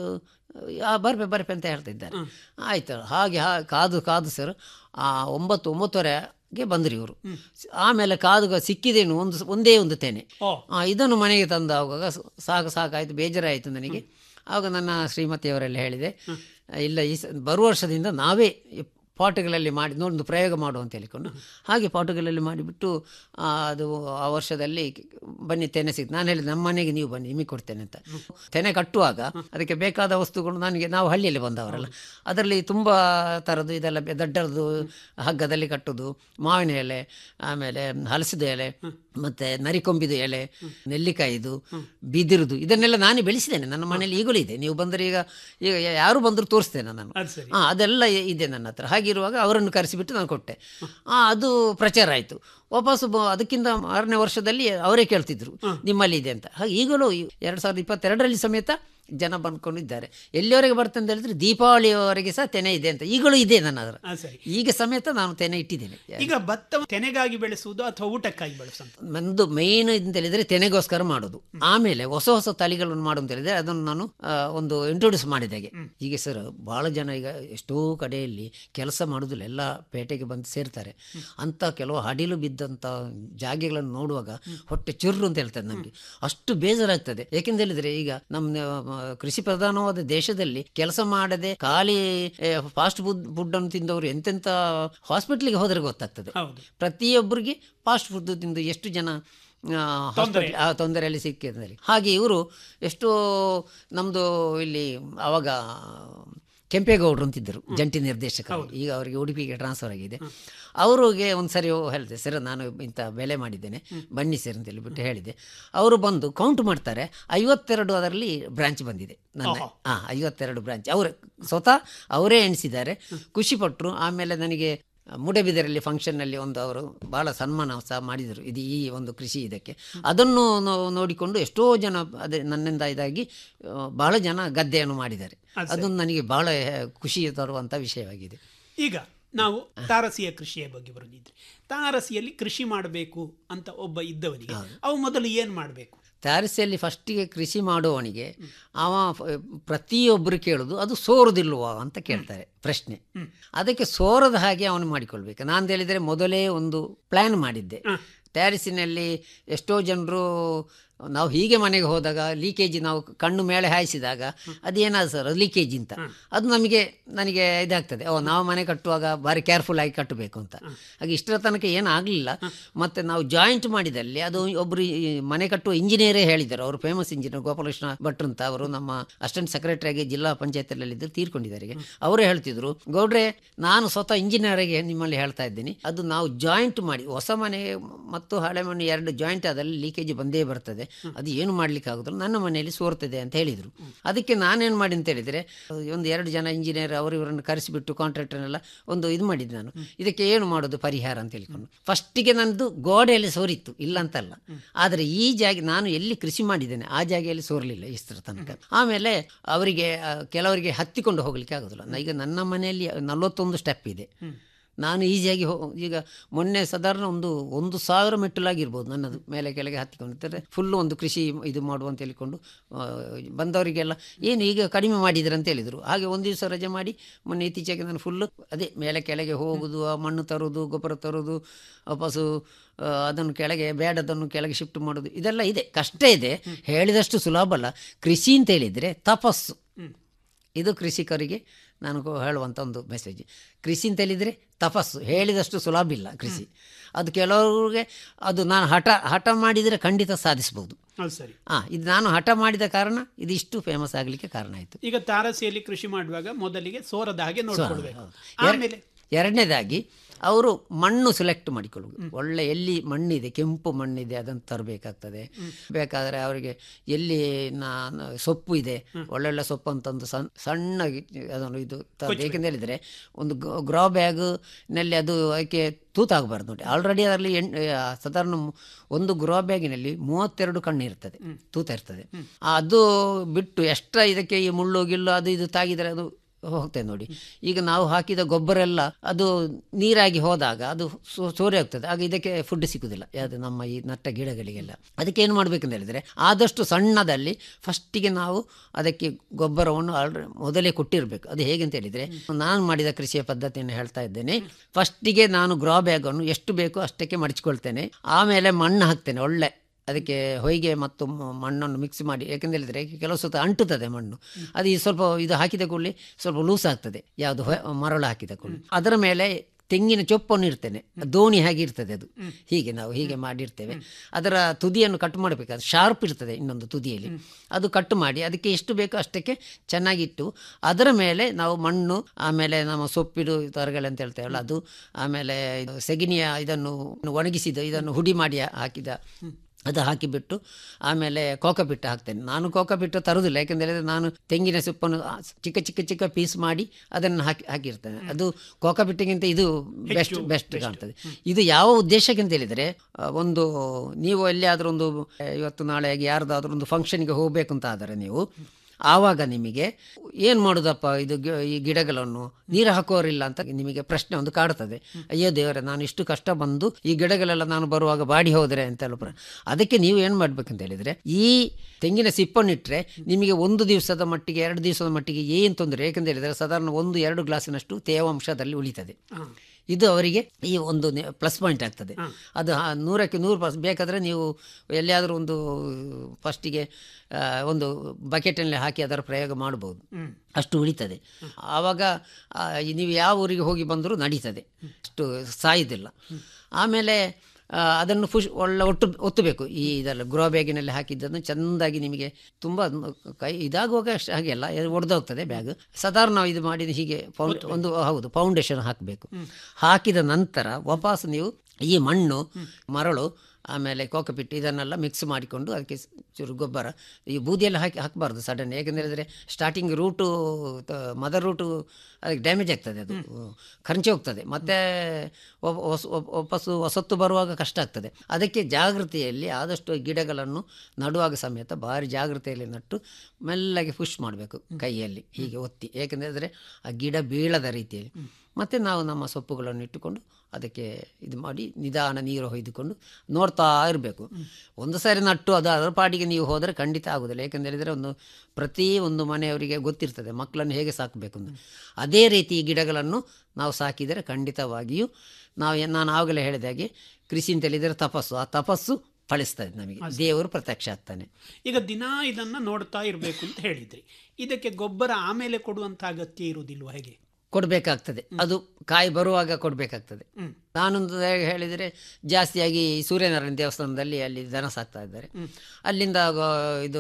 ಬರ್ಬೆ ಬರ್ಬೆ ಅಂತ ಹೇಳ್ತಿದ್ದಾರೆ ಆಯ್ತು ಹಾಗೆ ಹಾ ಕಾದು ಕಾದು ಸರ್ ಆ ಒಂಬತ್ತು ಒಂಬತ್ತುವರೆಗೆ ಬಂದ್ರಿ ಇವರು ಆಮೇಲೆ ಕಾದು ಸಿಕ್ಕಿದೇನು ಒಂದು ಒಂದೇ ಒಂದು ತೆನೆ ಆ, ಇದನ್ನು ಮನೆಗೆ ತಂದು ಆವಾಗ ಸಾಕು ಸಾಕಾಯಿತು ಬೇಜಾರಾಯಿತು ನನಗೆ ಆವಾಗ ನನ್ನ ಶ್ರೀಮತಿಯವರೆಲ್ಲ ಹೇಳಿದೆ ಇಲ್ಲ ಈ ಸ ಬರುವ ವರ್ಷದಿಂದ ನಾವೇ ಪಾಟುಗಳಲ್ಲಿ ಮಾಡಿ ಒಂದು ಪ್ರಯೋಗ ಮಾಡು ಅಂತ ಹೇಳಿಕೊಂಡು ಹಾಗೆ ಪಾಟುಗಳಲ್ಲಿ ಮಾಡಿಬಿಟ್ಟು ಆ, ಅದು ಆ ವರ್ಷದಲ್ಲಿ ಬನ್ನಿ ತೆನೆ ಸಿಗ್ತು ನಾನು ಹೇಳಿದೆ ನಮ್ಮ ಮನೆಗೆ ನೀವು ಬನ್ನಿ ನಿಮಗೆ ಕೊಡ್ತೇನೆ ಅಂತ ತೆನೆ ಕಟ್ಟುವಾಗ ಅದಕ್ಕೆ ಬೇಕಾದ ವಸ್ತುಗಳು ನನಗೆ ನಾವು ಹಳ್ಳಿಯಲ್ಲಿ ಬಂದವರಲ್ಲ ಅದರಲ್ಲಿ ತುಂಬ ಥರದ್ದು ಇದೆಲ್ಲ ಬೆ- ದಡ್ಡರದ್ದು ಹಗ್ಗದಲ್ಲಿ ಕಟ್ಟುದು ಮಾವಿನ ಎಲೆ ಆಮೇಲೆ ಹಲಸಿದ ಎಲೆ ಮತ್ತೆ ನರಿಕೊಂಬಿದ ಎಲೆ ನೆಲ್ಲಿಕಾಯಿದು ಬಿದಿರುದು ಇದನ್ನೆಲ್ಲ ನಾನೇ ಬೆಳೆಸಿದ್ದೇನೆ ನನ್ನ ಮನೆಯಲ್ಲಿ ಈಗಲೂ ಇದೆ ನೀವು ಬಂದರೆ ಈಗ ಈಗ ಯಾರು ಬಂದರೂ ತೋರಿಸ್ತೇನೆ ನಾನು ಅದು ಸರಿ ಹಾಂ ಅದೆಲ್ಲ ಇದೆ ನನ್ನ ಹತ್ರ ಹಾಗಿರುವಾಗ ಅವರನ್ನು ಕರೆಸಿಬಿಟ್ಟು ನಾನು ಕೊಟ್ಟೆ ಆ, ಅದು ಪ್ರಚಾರ ಆಯಿತು ವಾಪಸ್ಸು ಬ- ಅದಕ್ಕಿಂತ ಆರನೇ ವರ್ಷದಲ್ಲಿ ಅವರೇ ಕೇಳ್ತಿದ್ರು ನಿಮ್ಮಲ್ಲಿ ಇದೆ ಅಂತ ಹಾಗೆ ಈಗಲೂ ಎರಡು ಸಾವಿರದ ಇಪ್ಪತ್ತೆರಡರಲ್ಲಿ ಸಮೇತ ಜನ ಬಂದ್ಕೊಂಡಿದ್ದಾರೆ ಎಲ್ಲಿವರೆಗೆ ಬರ್ತಂತ ಅಂತ ಹೇಳಿದ್ರೆ ದೀಪಾವಳಿಯವರೆಗೆ ಸಹ ತೆನೆ ಇದೆ ಅಂತ ಈಗಲೂ ಇದೆ ನನ್ನ ಹತ್ರ ಅದು ಸರಿ ಈಗ ಸಮೇತ ನಾನು ತೆನೆ ಇಟ್ಟಿದ್ದೇನೆ ಈಗ ಭತ್ತ ತೆನೆಗಾಗಿ ಬೆಳೆಸುವುದು ಅಥವಾ ಊಟಕ್ಕಾಗಿ ಬೆಳೆಸುವಂತ ಒಂದು ಮೇನ್ ಅಂತ ಹೇಳಿದ್ರೆ ತೆನೆಗೋಸ್ಕರ ಮಾಡೋದು ಆಮೇಲೆ ಹೊಸ ಹೊಸ ತಳಿಗಳನ್ನು ಮಾಡು ಅಂತ ಹೇಳಿದ್ರೆ ಅದನ್ನು ನಾನು ಆ, ಒಂದು ಇಂಟ್ರೊಡ್ಯೂಸ್ ಮಾಡಿದಾಗೆ ಈಗ ಸರ್ ಬಹಳ ಜನ ಈಗ ಎಷ್ಟೋ ಕಡೆಯಲ್ಲಿ ಕೆಲಸ ಮಾಡೋದಿಲ್ಲ ಎಲ್ಲ ಪೇಟೆಗೆ ಬಂದು ಸೇರ್ತಾರೆ ಅಂತ ಕೆಲವು ಹಡಿಲು ಬಿದ್ದಂಥ ಜಾಗೆಗಳನ್ನು ನೋಡುವಾಗ ಹೊಟ್ಟೆ ಚುರ್ರು ಅಂತ ಹೇಳ್ತಾರೆ ನಮಗೆ ಅಷ್ಟು ಬೇಜಾರಾಗ್ತದೆ ಯಾಕೆಂತ ಹೇಳಿದ್ರೆ ಈಗ ನಮ್ಮ ಆ, ಕೃಷಿ ಪ್ರಧಾನವಾದ ದೇಶದಲ್ಲಿ ಕೆಲಸ ಮಾಡದೆ ಖಾಲಿ ಫಾಸ್ಟ್ ಫುಡ್ ಫುಡ್ ಅನ್ನು ತಿಂದವರು ಎಂತೆಂಥ ಹಾಸ್ಪಿಟ್ಲಿಗೆ ಹೋದರೆ ಗೊತ್ತಾಗ್ತದೆ ಹೌದು ಪ್ರತಿಯೊಬ್ಬರಿಗೆ ಫಾಸ್ಟ್ ಫುಡ್ ತಿಂದು ಎಷ್ಟು ಜನ ಆ, hospital- ಆ ತೊಂದರೆಯಲ್ಲಿ ಸಿಕ್ಕಿದ್ದಲ್ಲಿ ಹಾಗೆ ಇವರು ಎಷ್ಟೋ ನಮ್ಮದು ಇಲ್ಲಿ ಅವಾಗ ಕೆಂಪೇಗೌಡರು ಅಂತಿದ್ದರು ಜಂಟಿ ನಿರ್ದೇಶಕರು ಈಗ ಅವರಿಗೆ ಉಡುಪಿಗೆ ಟ್ರಾನ್ಸ್ಫರ್ ಆಗಿದೆ ಅವರಿಗೆ ಒಂದು ಸರಿ ಹೇಳಿದೆ ಸರ್ ನಾನು ಇಂಥ ಬೆಲೆ ಮಾಡಿದ್ದೇನೆ ಬನ್ನಿ ಸರ್ ಅಂತ ಹೇಳಿಬಿಟ್ಟು ಹೇಳಿದೆ ಅವರು ಬಂದು ಕೌಂಟ್ ಮಾಡ್ತಾರೆ ಐವತ್ತೆರಡು ಅದರಲ್ಲಿ ಬ್ರಾಂಚ್ ಬಂದಿದೆ ನನ್ನ ಹಾಂ ಐವತ್ತೆರಡು ಬ್ರಾಂಚ್ ಅವರೇ ಸ್ವತಃ ಅವರೇ ಎಣಿಸಿದ್ದಾರೆ ಖುಷಿಪಟ್ಟರು ಆಮೇಲೆ ನನಗೆ ಮುಡಬಿದರಲ್ಲಿ ಫಂಕ್ಷನ್ನಲ್ಲಿ ಒಂದು ಅವರು ಭಾಳ ಸನ್ಮಾನ ಸಹ ಮಾಡಿದರು ಇದು ಈ ಒಂದು ಕೃಷಿ ಇದಕ್ಕೆ ಅದನ್ನು ನೋ- ನೋಡಿಕೊಂಡು ಎಷ್ಟೋ ಜನ ಅದೇ ನನ್ನಿಂದ ಇದಾಗಿ ಆ, ಬಹಳ ಜನ ಗದ್ದೆಯನ್ನು ಮಾಡಿದ್ದಾರೆ ಅದು ಅದೊಂದು ನನಗೆ ಬಹಳ ಖುಷಿ ತರುವಂಥ ವಿಷಯವಾಗಿದೆ ಈಗ ನಾವು ತಾರಸಿಯ ಕೃಷಿಯ ಬಗ್ಗೆ ಬರೋದಿದ್ರೆ ತಾರಸಿಯಲ್ಲಿ ಕೃಷಿ ಮಾಡಬೇಕು ಅಂತ ಒಬ್ಬ ಇದ್ದವನಿಗೆ ಅವು ಮೊದಲು ಏನ್ ಮಾಡಬೇಕು ತಾರಸಿಯಲ್ಲಿ ಫಸ್ಟಿಗೆ ಕೃಷಿ ಮಾಡುವವನಿಗೆ ಅವ ಫ- ಪ್ರತಿಯೊಬ್ಬರು ಕೇಳೋದು ಅದು ಸೋರುದಿಲ್ವಾ ಅಂತ ಕೇಳ್ತಾರೆ ಪ್ರಶ್ನೆ ಅದಕ್ಕೆ ಸೋರದ ಹಾಗೆ ಅವನು ಮಾಡಿಕೊಳ್ಬೇಕು ನಾನು ಹೇಳಿದರೆ ಮೊದಲೇ ಒಂದು ಪ್ಲ್ಯಾನ್ ಮಾಡಿದ್ದೆ ಟ್ಯಾರಿಸಿನಲ್ಲಿ ಎಷ್ಟೋ ಜನರು ನಾವು ಹೀಗೆ ಮನೆಗೆ ಹೋದಾಗ ಲೀಕೇಜ್ ನಾವು ಕಣ್ಣು ಮೇಲೆ ಹಾಯಿಸಿದಾಗ ಅದೇನಾದ್ರು ಸರ್ ಅದು ಲೀಕೇಜ್ ಅಂತ ಅದು ನಮಗೆ ನನಗೆ ಇದಾಗ್ತದೆ ಓ ನಾವು ಮನೆ ಕಟ್ಟುವಾಗ ಭಾರಿ ಕೇರ್ಫುಲ್ ಆಗಿ ಕಟ್ಟಬೇಕು ಅಂತ ಹಾಗೆ ಇಷ್ಟರ ತನಕ ಏನಾಗಲಿಲ್ಲ ಮತ್ತು ನಾವು ಜಾಯಿಂಟ್ ಮಾಡಿದಲ್ಲಿ ಅದು ಒಬ್ಬರು ಈ ಮನೆ ಕಟ್ಟುವ ಇಂಜಿನಿಯರೇ ಹೇಳಿದ್ದಾರೆ ಅವರು ಫೇಮಸ್ ಇಂಜಿನಿಯರ್ ಗೋಪಾಲಕೃಷ್ಣ ಭಟ್ರು ಅಂತ ಅವರು ನಮ್ಮ ಅಸಿಸ್ಟೆಂಟ್ ಸೆಕ್ರೆಟರಿ ಆಗಿ ಜಿಲ್ಲಾ ಪಂಚಾಯತಿಯಲ್ಲಿದ್ದರು ತೀರ್ಕೊಂಡಿದ್ದಾರೆ ಈಗ ಅವರೇ ಹೇಳ್ತಿದ್ರು ಗೌಡ್ರೆ ನಾನು ಸ್ವತಃ ಇಂಜಿನಿಯರಿಗೆ ನಿಮ್ಮಲ್ಲಿ ಹೇಳ್ತಾ ಇದ್ದೀನಿ ಅದು ನಾವು ಜಾಯಿಂಟ್ ಮಾಡಿ ಹೊಸ ಮನೆ ಮತ್ತು ಹಳೆ ಮನೆ ಎರಡು ಜಾಯಿಂಟ್ ಆದಲ್ಲಿ ಲೀಕೇಜ್ ಬಂದೇ ಬರ್ತದೆ ಅದು ಏನು ಮಾಡ್ಲಿಕ್ಕೆ ಆಗುದಿಲ್ಲ ನನ್ನ ಮನೆಯಲ್ಲಿ ಸೋರ್ತದೆ ಅಂತ ಹೇಳಿದರು ಅದಕ್ಕೆ ನಾನೇನು ಮಾಡಿ ಅಂತ ಹೇಳಿದರೆ ಒಂದು ಎರಡು ಜನ ಇಂಜಿನಿಯರ್ ಅವರು ಇವರನ್ನು ಕರೆಸಿಬಿಟ್ಟು ಕಾಂಟ್ರಾಕ್ಟರ್ನೆಲ್ಲ ಒಂದು ಇದು ಮಾಡಿದ್ದು ನಾನು ಇದಕ್ಕೆ ಏನು ಮಾಡೋದು ಪರಿಹಾರ ಅಂತ ಹೇಳ್ಕೊಂಡು ಫಸ್ಟಿಗೆ ನನ್ನದು ಗೋಡೆಯಲ್ಲಿ ಸೋರಿತ್ತು ಇಲ್ಲ ಅಂತಲ್ಲ ಆದರೆ ಈ ಜಾಗ ನಾನು ಎಲ್ಲಿ ಕೃಷಿ ಮಾಡಿದ್ದೇನೆ ಆ ಜಾಗೆಯಲ್ಲಿ ಸೋರಲಿಲ್ಲ ಇಷ್ಟರ ತನಕ ಆಮೇಲೆ ಅವರಿಗೆ ಆ, ಕೆಲವರಿಗೆ ಹತ್ತಿಕೊಂಡು ಹೋಗಲಿಕ್ಕೆ ಆಗೋದಿಲ್ಲ ನ- ಈಗ ನನ್ನ ಮನೆಯಲ್ಲಿ ನಲವತ್ತೊಂದು ಸ್ಟೆಪ್ ಇದೆ ನಾನು ಈಸಿಯಾಗಿ ಹೋ ಈಗ ಮೊನ್ನೆ ಸಾಧಾರಣ ಒಂದು ಒಂದು ಸಾವಿರ ಮೆಟ್ಟಲಾಗಿರ್ಬೋದು ನನ್ನದು ಮೇಲೆ ಕೆಳಗೆ ಹತ್ತಿಕೊಂಡಿರ್ತಾರೆ ಫುಲ್ಲು ಒಂದು ಕೃಷಿ ಇದು ಮಾಡುವ ಅಂತ ಹೇಳಿಕೊಂಡು ಆ, ಬಂದವರಿಗೆಲ್ಲ ಏನು ಈಗ ಕಡಿಮೆ ಮಾಡಿದ್ರು ಅಂತ ಹೇಳಿದರು ಹಾಗೆ ಒಂದು ದಿವಸ ರಜೆ ಮಾಡಿ ಮೊನ್ನೆ ಇತ್ತೀಚೆಗೆ ನಾನು ಫುಲ್ಲು ಅದೇ ಮೇಲೆ ಕೆಳಗೆ ಹೋಗುದು ಆ ಮಣ್ಣು ತರೋದು ಗೊಬ್ಬರ ತರೋದು ವಾಪಸ್ಸು ಆ, ಅದನ್ನು ಕೆಳಗೆ ಬೇಡದನ್ನು ಕೆಳಗೆ ಶಿಫ್ಟ್ ಮಾಡೋದು ಇದೆಲ್ಲ ಇದೆ ಕಷ್ಟ ಇದೆ ಹೇಳಿದಷ್ಟು ಸುಲಭ ಅಲ್ಲ ಕೃಷಿ ಅಂತ ಹೇಳಿದರೆ ತಪಸ್ಸು ಇದು ಕೃಷಿಕರಿಗೆ ನಾನು ಕೊ- ಹೇಳುವಂಥ ಒಂದು ಮೆಸೇಜ್ ಕೃಷಿ ಅಂತ ಹೇಳಿದರೆ ತಪಸ್ಸು ಹೇಳಿದಷ್ಟು ಸುಲಭ ಇಲ್ಲ ಕೃಷಿ ಅದು ಕೆಲವರಿಗೆ ಅದು ನಾನು ಹಠ ಹಠ ಮಾಡಿದರೆ ಖಂಡಿತ ಸಾಧಿಸ್ಬೋದು ಅದು ಸರಿ ಹಾಂ ಇದು ನಾನು ಹಠ ಮಾಡಿದ ಕಾರಣ ಇದು ಇಷ್ಟು ಫೇಮಸ್ ಆಗಲಿಕ್ಕೆ ಕಾರಣ ಆಯಿತು ಈಗ ತಾರಸಿಯಲ್ಲಿ ಕೃಷಿ ಮಾಡುವಾಗ ಮೊದಲಿಗೆ ಸೋರದ ಹಾಗೆ ನೋಡ್ಕೊಳ್ಬೇಕು ಹೌದು. ಆಮೇಲೆ ಎರಡನೇದಾಗಿ ಅವರು ಮಣ್ಣು ಸೆಲೆಕ್ಟ್ ಮಾಡಿಕೊಳ್ಳುವುದು ಒಳ್ಳೆ ಎಲ್ಲಿ ಮಣ್ಣಿದೆ ಕೆಂಪು ಮಣ್ಣಿದೆ ಅದನ್ನು ತರಬೇಕಾಗ್ತದೆ ಬೇಕಾದರೆ ಅವರಿಗೆ ಎಲ್ಲಿ ನಾನು ಸೊಪ್ಪು ಇದೆ ಒಳ್ಳೊಳ್ಳೆ ಸೊಪ್ಪು ಅಂತಂದು ಸಣ್ಣ ಸಣ್ಣಗೆ ಅದನ್ನು ಇದು ತರಬೇಕು ಏಕೆಂತ ಹೇಳಿದರೆ ಒಂದು ಗ್ರಾ ಬ್ಯಾಗ್ನಲ್ಲಿ ಅದು ಅದಕ್ಕೆ ತೂತಾಗಬಾರ್ದು ನೋಡಿ ಆಲ್ರೆಡಿ ಅದರಲ್ಲಿ ಎಣ್ ಆ, ಸಾಧಾರಣ ಮು- ಒಂದು ಗ್ರೋ ಬ್ಯಾಗಿನಲ್ಲಿ ಮೂವತ್ತೆರಡು ಕಣ್ಣು ಇರ್ತದೆ ತೂತ ಇರ್ತದೆ ಅದು ಬಿಟ್ಟು ಎಷ್ಟ ಇದಕ್ಕೆ ಈ ಮುಳ್ಳು ಗಿಲ್ಲು ಅದು ಇದು ತಾಗಿದರೆ ಅದು ಹೋಗ್ತದೆ ನೋಡಿ ಈಗ ನಾವು ಹಾಕಿದ ಗೊಬ್ಬರ ಎಲ್ಲ ಅದು ನೀರಾಗಿ ಹೋದಾಗ ಅದು ಸೋ- ಸೋರೆ ಆಗ್ತದೆ ಆಗ ಇದಕ್ಕೆ ಫುಡ್ ಸಿಕ್ಕುದಿಲ್ಲ ಯಾವುದು ನಮ್ಮ ಈ ನಟ್ಟ ಗಿಡಗಳಿಗೆಲ್ಲ ಅದಕ್ಕೆ ಏನು ಮಾಡಬೇಕಂತ ಹೇಳಿದರೆ ಆದಷ್ಟು ಸಣ್ಣದಲ್ಲಿ ಫಸ್ಟಿಗೆ ನಾವು ಅದಕ್ಕೆ ಗೊಬ್ಬರವನ್ನು ಆಲ್ರೆಡಿ ಮೊದಲೇ ಕೊಟ್ಟಿರಬೇಕು ಅದು ಹೇಗೆ ಅಂತ ಹೇಳಿದರೆ ನಾನು ಮಾಡಿದ ಕೃಷಿಯ ಪದ್ಧತಿಯನ್ನು ಹೇಳ್ತಾ ಇದ್ದೇನೆ ಫಸ್ಟಿಗೆ ನಾನು ಗ್ರಾ ಬ್ಯಾಗನ್ನು ಎಷ್ಟು ಬೇಕೋ ಅಷ್ಟಕ್ಕೆ ಮಡಚಿಕೊಳ್ತೇನೆ ಆಮೇಲೆ ಮಣ್ಣು ಹಾಕ್ತೇನೆ ಒಳ್ಳೆ ಅದಕ್ಕೆ ಹೊಯ್ಗೆ ಮತ್ತು ಮ- ಮಣ್ಣನ್ನು ಮಿಕ್ಸ್ ಮಾಡಿ ಯಾಕೆಂತ ಹೇಳಿದರೆ ಕೆಲವು ಸತ ಅಂಟುತ್ತದೆ ಮಣ್ಣು ಅದು ಈ ಸ್ವಲ್ಪ ಇದು ಹಾಕಿದ ಕೂಡಲೇ ಸ್ವಲ್ಪ ಲೂಸ್ ಆಗ್ತದೆ ಯಾವುದು ಹೊ- ಮರಳು ಹಾಕಿದ ಕೂಡಲೇ ಅದರ ಮೇಲೆ ತೆಂಗಿನ ಚೊಪ್ಪನ್ನು ಇರ್ತೇನೆ ದೋಣಿ ಹಾಗೆ ಇರ್ತದೆ ಅದು ಹೀಗೆ ನಾವು ಹೀಗೆ ಮಾಡಿರ್ತೇವೆ ಅದರ ತುದಿಯನ್ನು ಕಟ್ ಮಾಡಬೇಕು ಅದು ಶಾರ್ಪ್ ಇರ್ತದೆ ಇನ್ನೊಂದು ತುದಿಯಲ್ಲಿ ಅದು ಕಟ್ ಮಾಡಿ ಅದಕ್ಕೆ ಎಷ್ಟು ಬೇಕೋ ಅಷ್ಟಕ್ಕೆ ಚೆನ್ನಾಗಿಟ್ಟು ಅದರ ಮೇಲೆ ನಾವು ಮಣ್ಣು ಆಮೇಲೆ ನಮ್ಮ ಸೊಪ್ಪಿಡು ತರಗಳೆ ಅಂತ ಹೇಳ್ತೇವಲ್ಲ ಅದು ಆಮೇಲೆ ಇದು ಸೆಗಣಿಯ ಇದನ್ನು ಒಣಗಿಸಿದ ಇದನ್ನು ಹುಡಿ ಮಾಡಿ ಹಾಕಿದ ಅದು ಹಾಕಿಬಿಟ್ಟು ಆಮೇಲೆ ಕೋಕಪಿಟ್ಟು ಹಾಕ್ತೇನೆ ನಾನು ಕೋಕಪಿಟ್ಟು ತರುವುದಿಲ್ಲ ಯಾಕೆಂದರೆ ನಾನು ತೆಂಗಿನ ಸೊಪ್ಪನ್ನು ಆ ಚಿಕ್ಕ ಚಿಕ್ಕ ಚಿಕ್ಕ ಪೀಸ್ ಮಾಡಿ ಅದನ್ನು ಹಾಕಿ ಹಾಕಿರ್ತೇನೆ ಅದು ಕೋಕಪಿಟ್ಟಿಗಿಂತ ಇದು ಬೆಸ್ಟ್ ಬೆಸ್ಟ್ ಕಾಣ್ತದೆ ಇದು ಯಾವ ಉದ್ದೇಶಕ್ಕೆ ಅಂತ ಹೇಳಿದರೆ ಆ, ಒಂದು ನೀವು ಎಲ್ಲಿಯಾದರೂ ಒಂದು ಆ, ಇವತ್ತು ನಾಳೆ ಯಾರ್ದಾದ್ರೂ ಒಂದು ಫಂಕ್ಷನ್ಗೆ ಹೋಗಬೇಕು ಅಂತ ಆದರೆ ನೀವು ಆವಾಗ ನಿಮಗೆ ಏನು ಮಾಡೋದಪ್ಪ ಇದು ಗಿ- ಈ ಗಿಡಗಳನ್ನು ನೀರು ಹಾಕೋರಿಲ್ಲ ಅಂತ ನಿಮಗೆ ಪ್ರಶ್ನೆ ಒಂದು ಕಾಡ್ತದೆ ಅಯ್ಯೋ ದೇವರೇ ನಾನು ಇಷ್ಟು ಕಷ್ಟ ಬಂದು ಈ ಗಿಡಗಳೆಲ್ಲ ನಾನು ಬರುವಾಗ ಬಾಡಿ ಹೋದರೆ ಅಂತೆಲ್ಲ ಪ್ರ ಅದಕ್ಕೆ ನೀವು ಏನು ಮಾಡ್ಬೇಕಂತ ಹೇಳಿದರೆ ಈ ತೆಂಗಿನ ಸಿಪ್ಪನ್ನಿಟ್ಟರೆ ನಿಮಗೆ ಒಂದು ದಿವಸದ ಮಟ್ಟಿಗೆ ಎರಡು ದಿವಸದ ಮಟ್ಟಿಗೆ ಏನು ತೊಂದರೆ ಏಕೆಂತ ಹೇಳಿದರೆ ಸಾಧಾರಣ ಒಂದು ಎರಡು ಗ್ಲಾಸಿನಷ್ಟು ತೇವಾಂಶದಲ್ಲಿ ಉಳಿತದೆ ಇದು ಅವರಿಗೆ ಈ ಒಂದು ಪ್ಲಸ್ ಪಾಯಿಂಟ್ ಆಗ್ತದೆ ಅದು ಆ ನೂರಕ್ಕೆ ನೂರು ಪರ್ಸ್ ಬೇಕಾದರೆ ನೀವು ಎಲ್ಲಿಯಾದರೂ ಒಂದು ಫಸ್ಟಿಗೆ ಒಂದು ಬಕೆಟಲ್ಲಿ ಹಾಕಿ ಅದರ ಪ್ರಯೋಗ ಮಾಡ್ಬೋದು ಅಷ್ಟು ಉಳಿತದೆ ಆವಾಗ ಆ, ಈ ನೀವು ಯಾವ ಊರಿಗೆ ಹೋಗಿ ಬಂದರೂ ನಡೀತದೆ ಅಷ್ಟು ಸಾಯುವುದಿಲ್ಲ ಆಮೇಲೆ ಆ, ಅದನ್ನು ಫುಷ್ ಒಳ್ಳೆ ಒಟ್ಟು ಒತ್ತಬೇಕು ಈ ಇದೆಲ್ಲ ಗ್ರೋ ಬ್ಯಾಗಿನಲ್ಲಿ ಹಾಕಿದ್ದನ್ನು ಚೆಂದಾಗಿ ನಿಮಗೆ ತುಂಬ ಕೈ ಇದಾಗುವಾಗ ಅಷ್ಟು ಹಾಗೆ ಅಲ್ಲ ಒಡೆದೋಗ್ತದೆ ಬ್ಯಾಗ್ ಸಾಧಾರಣ ನಾವು ಇದು ಮಾಡಿ ಹೀಗೆ ಫೌಂಡ್ ಒಂದು ಹೌದು ಫೌಂಡೇಶನ್ ಹಾಕಬೇಕು ಹಾಕಿದ ನಂತರ ವಾಪಸ್ ನೀವು ಈ ಮಣ್ಣು ಮರಳು ಆಮೇಲೆ ಕೋಕಪಿಟ್ಟು ಇದನ್ನೆಲ್ಲ ಮಿಕ್ಸ್ ಮಾಡಿಕೊಂಡು ಅದಕ್ಕೆ ಸ್- ಚೂರು ಗೊಬ್ಬರ ಈ ಬೂದಿಯೆಲ್ಲ ಹಾಕಿ ಹಾಕಬಾರ್ದು ಸಡನ್ ಏಕೆಂದರೆ ಹೇಳಿದರೆ ಸ್ಟಾರ್ಟಿಂಗ್ ರೂಟು ಮದರ್ ರೂಟು ಅದಕ್ಕೆ ಡ್ಯಾಮೇಜ್ ಆಗ್ತದೆ ಅದು ಖರ್ಚೆ ಹೋಗ್ತದೆ ಮತ್ತು ವಾಪಸ್ಸು ಹೊಸತ್ತು ಬರುವಾಗ ಕಷ್ಟ ಆಗ್ತದೆ ಅದಕ್ಕೆ ಜಾಗೃತಿಯಲ್ಲಿ ಆದಷ್ಟು ಗಿಡಗಳನ್ನು ನಡುವಾಗ ಸಮೇತ ಭಾರಿ ಜಾಗೃತಿಯಲ್ಲಿ ನಟ್ಟು ಮೆಲ್ಲಗೆ ಪುಷ್ ಮಾಡಬೇಕು ಕೈಯಲ್ಲಿ ಹೀಗೆ ಒತ್ತಿ ಏಕೆಂದರೆ ಅಂದರೆ ಆ ಗಿಡ ಬೀಳದ ರೀತಿಯಲ್ಲಿ ಮತ್ತು ನಾವು ನಮ್ಮ ಸೊಪ್ಪುಗಳನ್ನು ಇಟ್ಟುಕೊಂಡು ಅದಕ್ಕೆ ಇದು ಮಾಡಿ ನಿಧಾನ ನೀರು ಹೊಯ್ದುಕೊಂಡು ನೋಡ್ತಾ ಇರಬೇಕು ಒಂದು ಸಾರಿ ನಟ್ಟು ಅದು ಅದರ ಪಾಡಿಗೆ ನೀವು ಹೋದರೆ ಖಂಡಿತ ಆಗೋದಿಲ್ಲ ಏಕೆಂತ ಹೇಳಿದರೆ ಒಂದು ಪ್ರತಿ ಒಂದು ಮನೆಯವರಿಗೆ ಗೊತ್ತಿರ್ತದೆ ಮಕ್ಕಳನ್ನು ಹೇಗೆ ಸಾಕಬೇಕು ಅಂತ ಅದೇ ರೀತಿ ಈ ಗಿಡಗಳನ್ನು ನಾವು ಸಾಕಿದರೆ ಖಂಡಿತವಾಗಿಯೂ ನಾವು ಏನ್- ನಾನು ಆವಾಗಲೇ ಹೇಳಿದ ಹಾಗೆ ಕೃಷಿ ಅಂತ ಹೇಳಿದರೆ ತಪಸ್ಸು ಆ ತಪಸ್ಸು ಫಲಿಸ್ತದೆ ನಮಗೆ ದೇವರು ಪ್ರತ್ಯಕ್ಷ ಆಗ್ತಾನೆ ಈಗ ದಿನಾ ಇದನ್ನ ನೋಡ್ತಾ ಇರಬೇಕು ಅಂತ ಹೇಳಿದ್ರಿ ಇದಕ್ಕೆ ಗೊಬ್ಬರ ಆಮೇಲೆ ಕೊಡುವಂತ ಅಗತ್ಯ ಇರುವುದಿಲ್ವಾ ಹೇಗೆ ಕೊಡಬೇಕಾಗ್ತದೆ ಅದು ಕಾಯಿ ಬರುವಾಗ ಕೊಡಬೇಕಾಗ್ತದೆ ನಾನೊಂದು ಹೇಳಿದರೆ ಜಾಸ್ತಿಯಾಗಿ ಸೂರ್ಯನಾರಾಯಣ ದೇವಸ್ಥಾನದಲ್ಲಿ ಅಲ್ಲಿ ದನ ಸಾಕ್ತಾ ಇದ್ದಾರೆ ಅಲ್ಲಿಂದ ಗೋ- ಇದು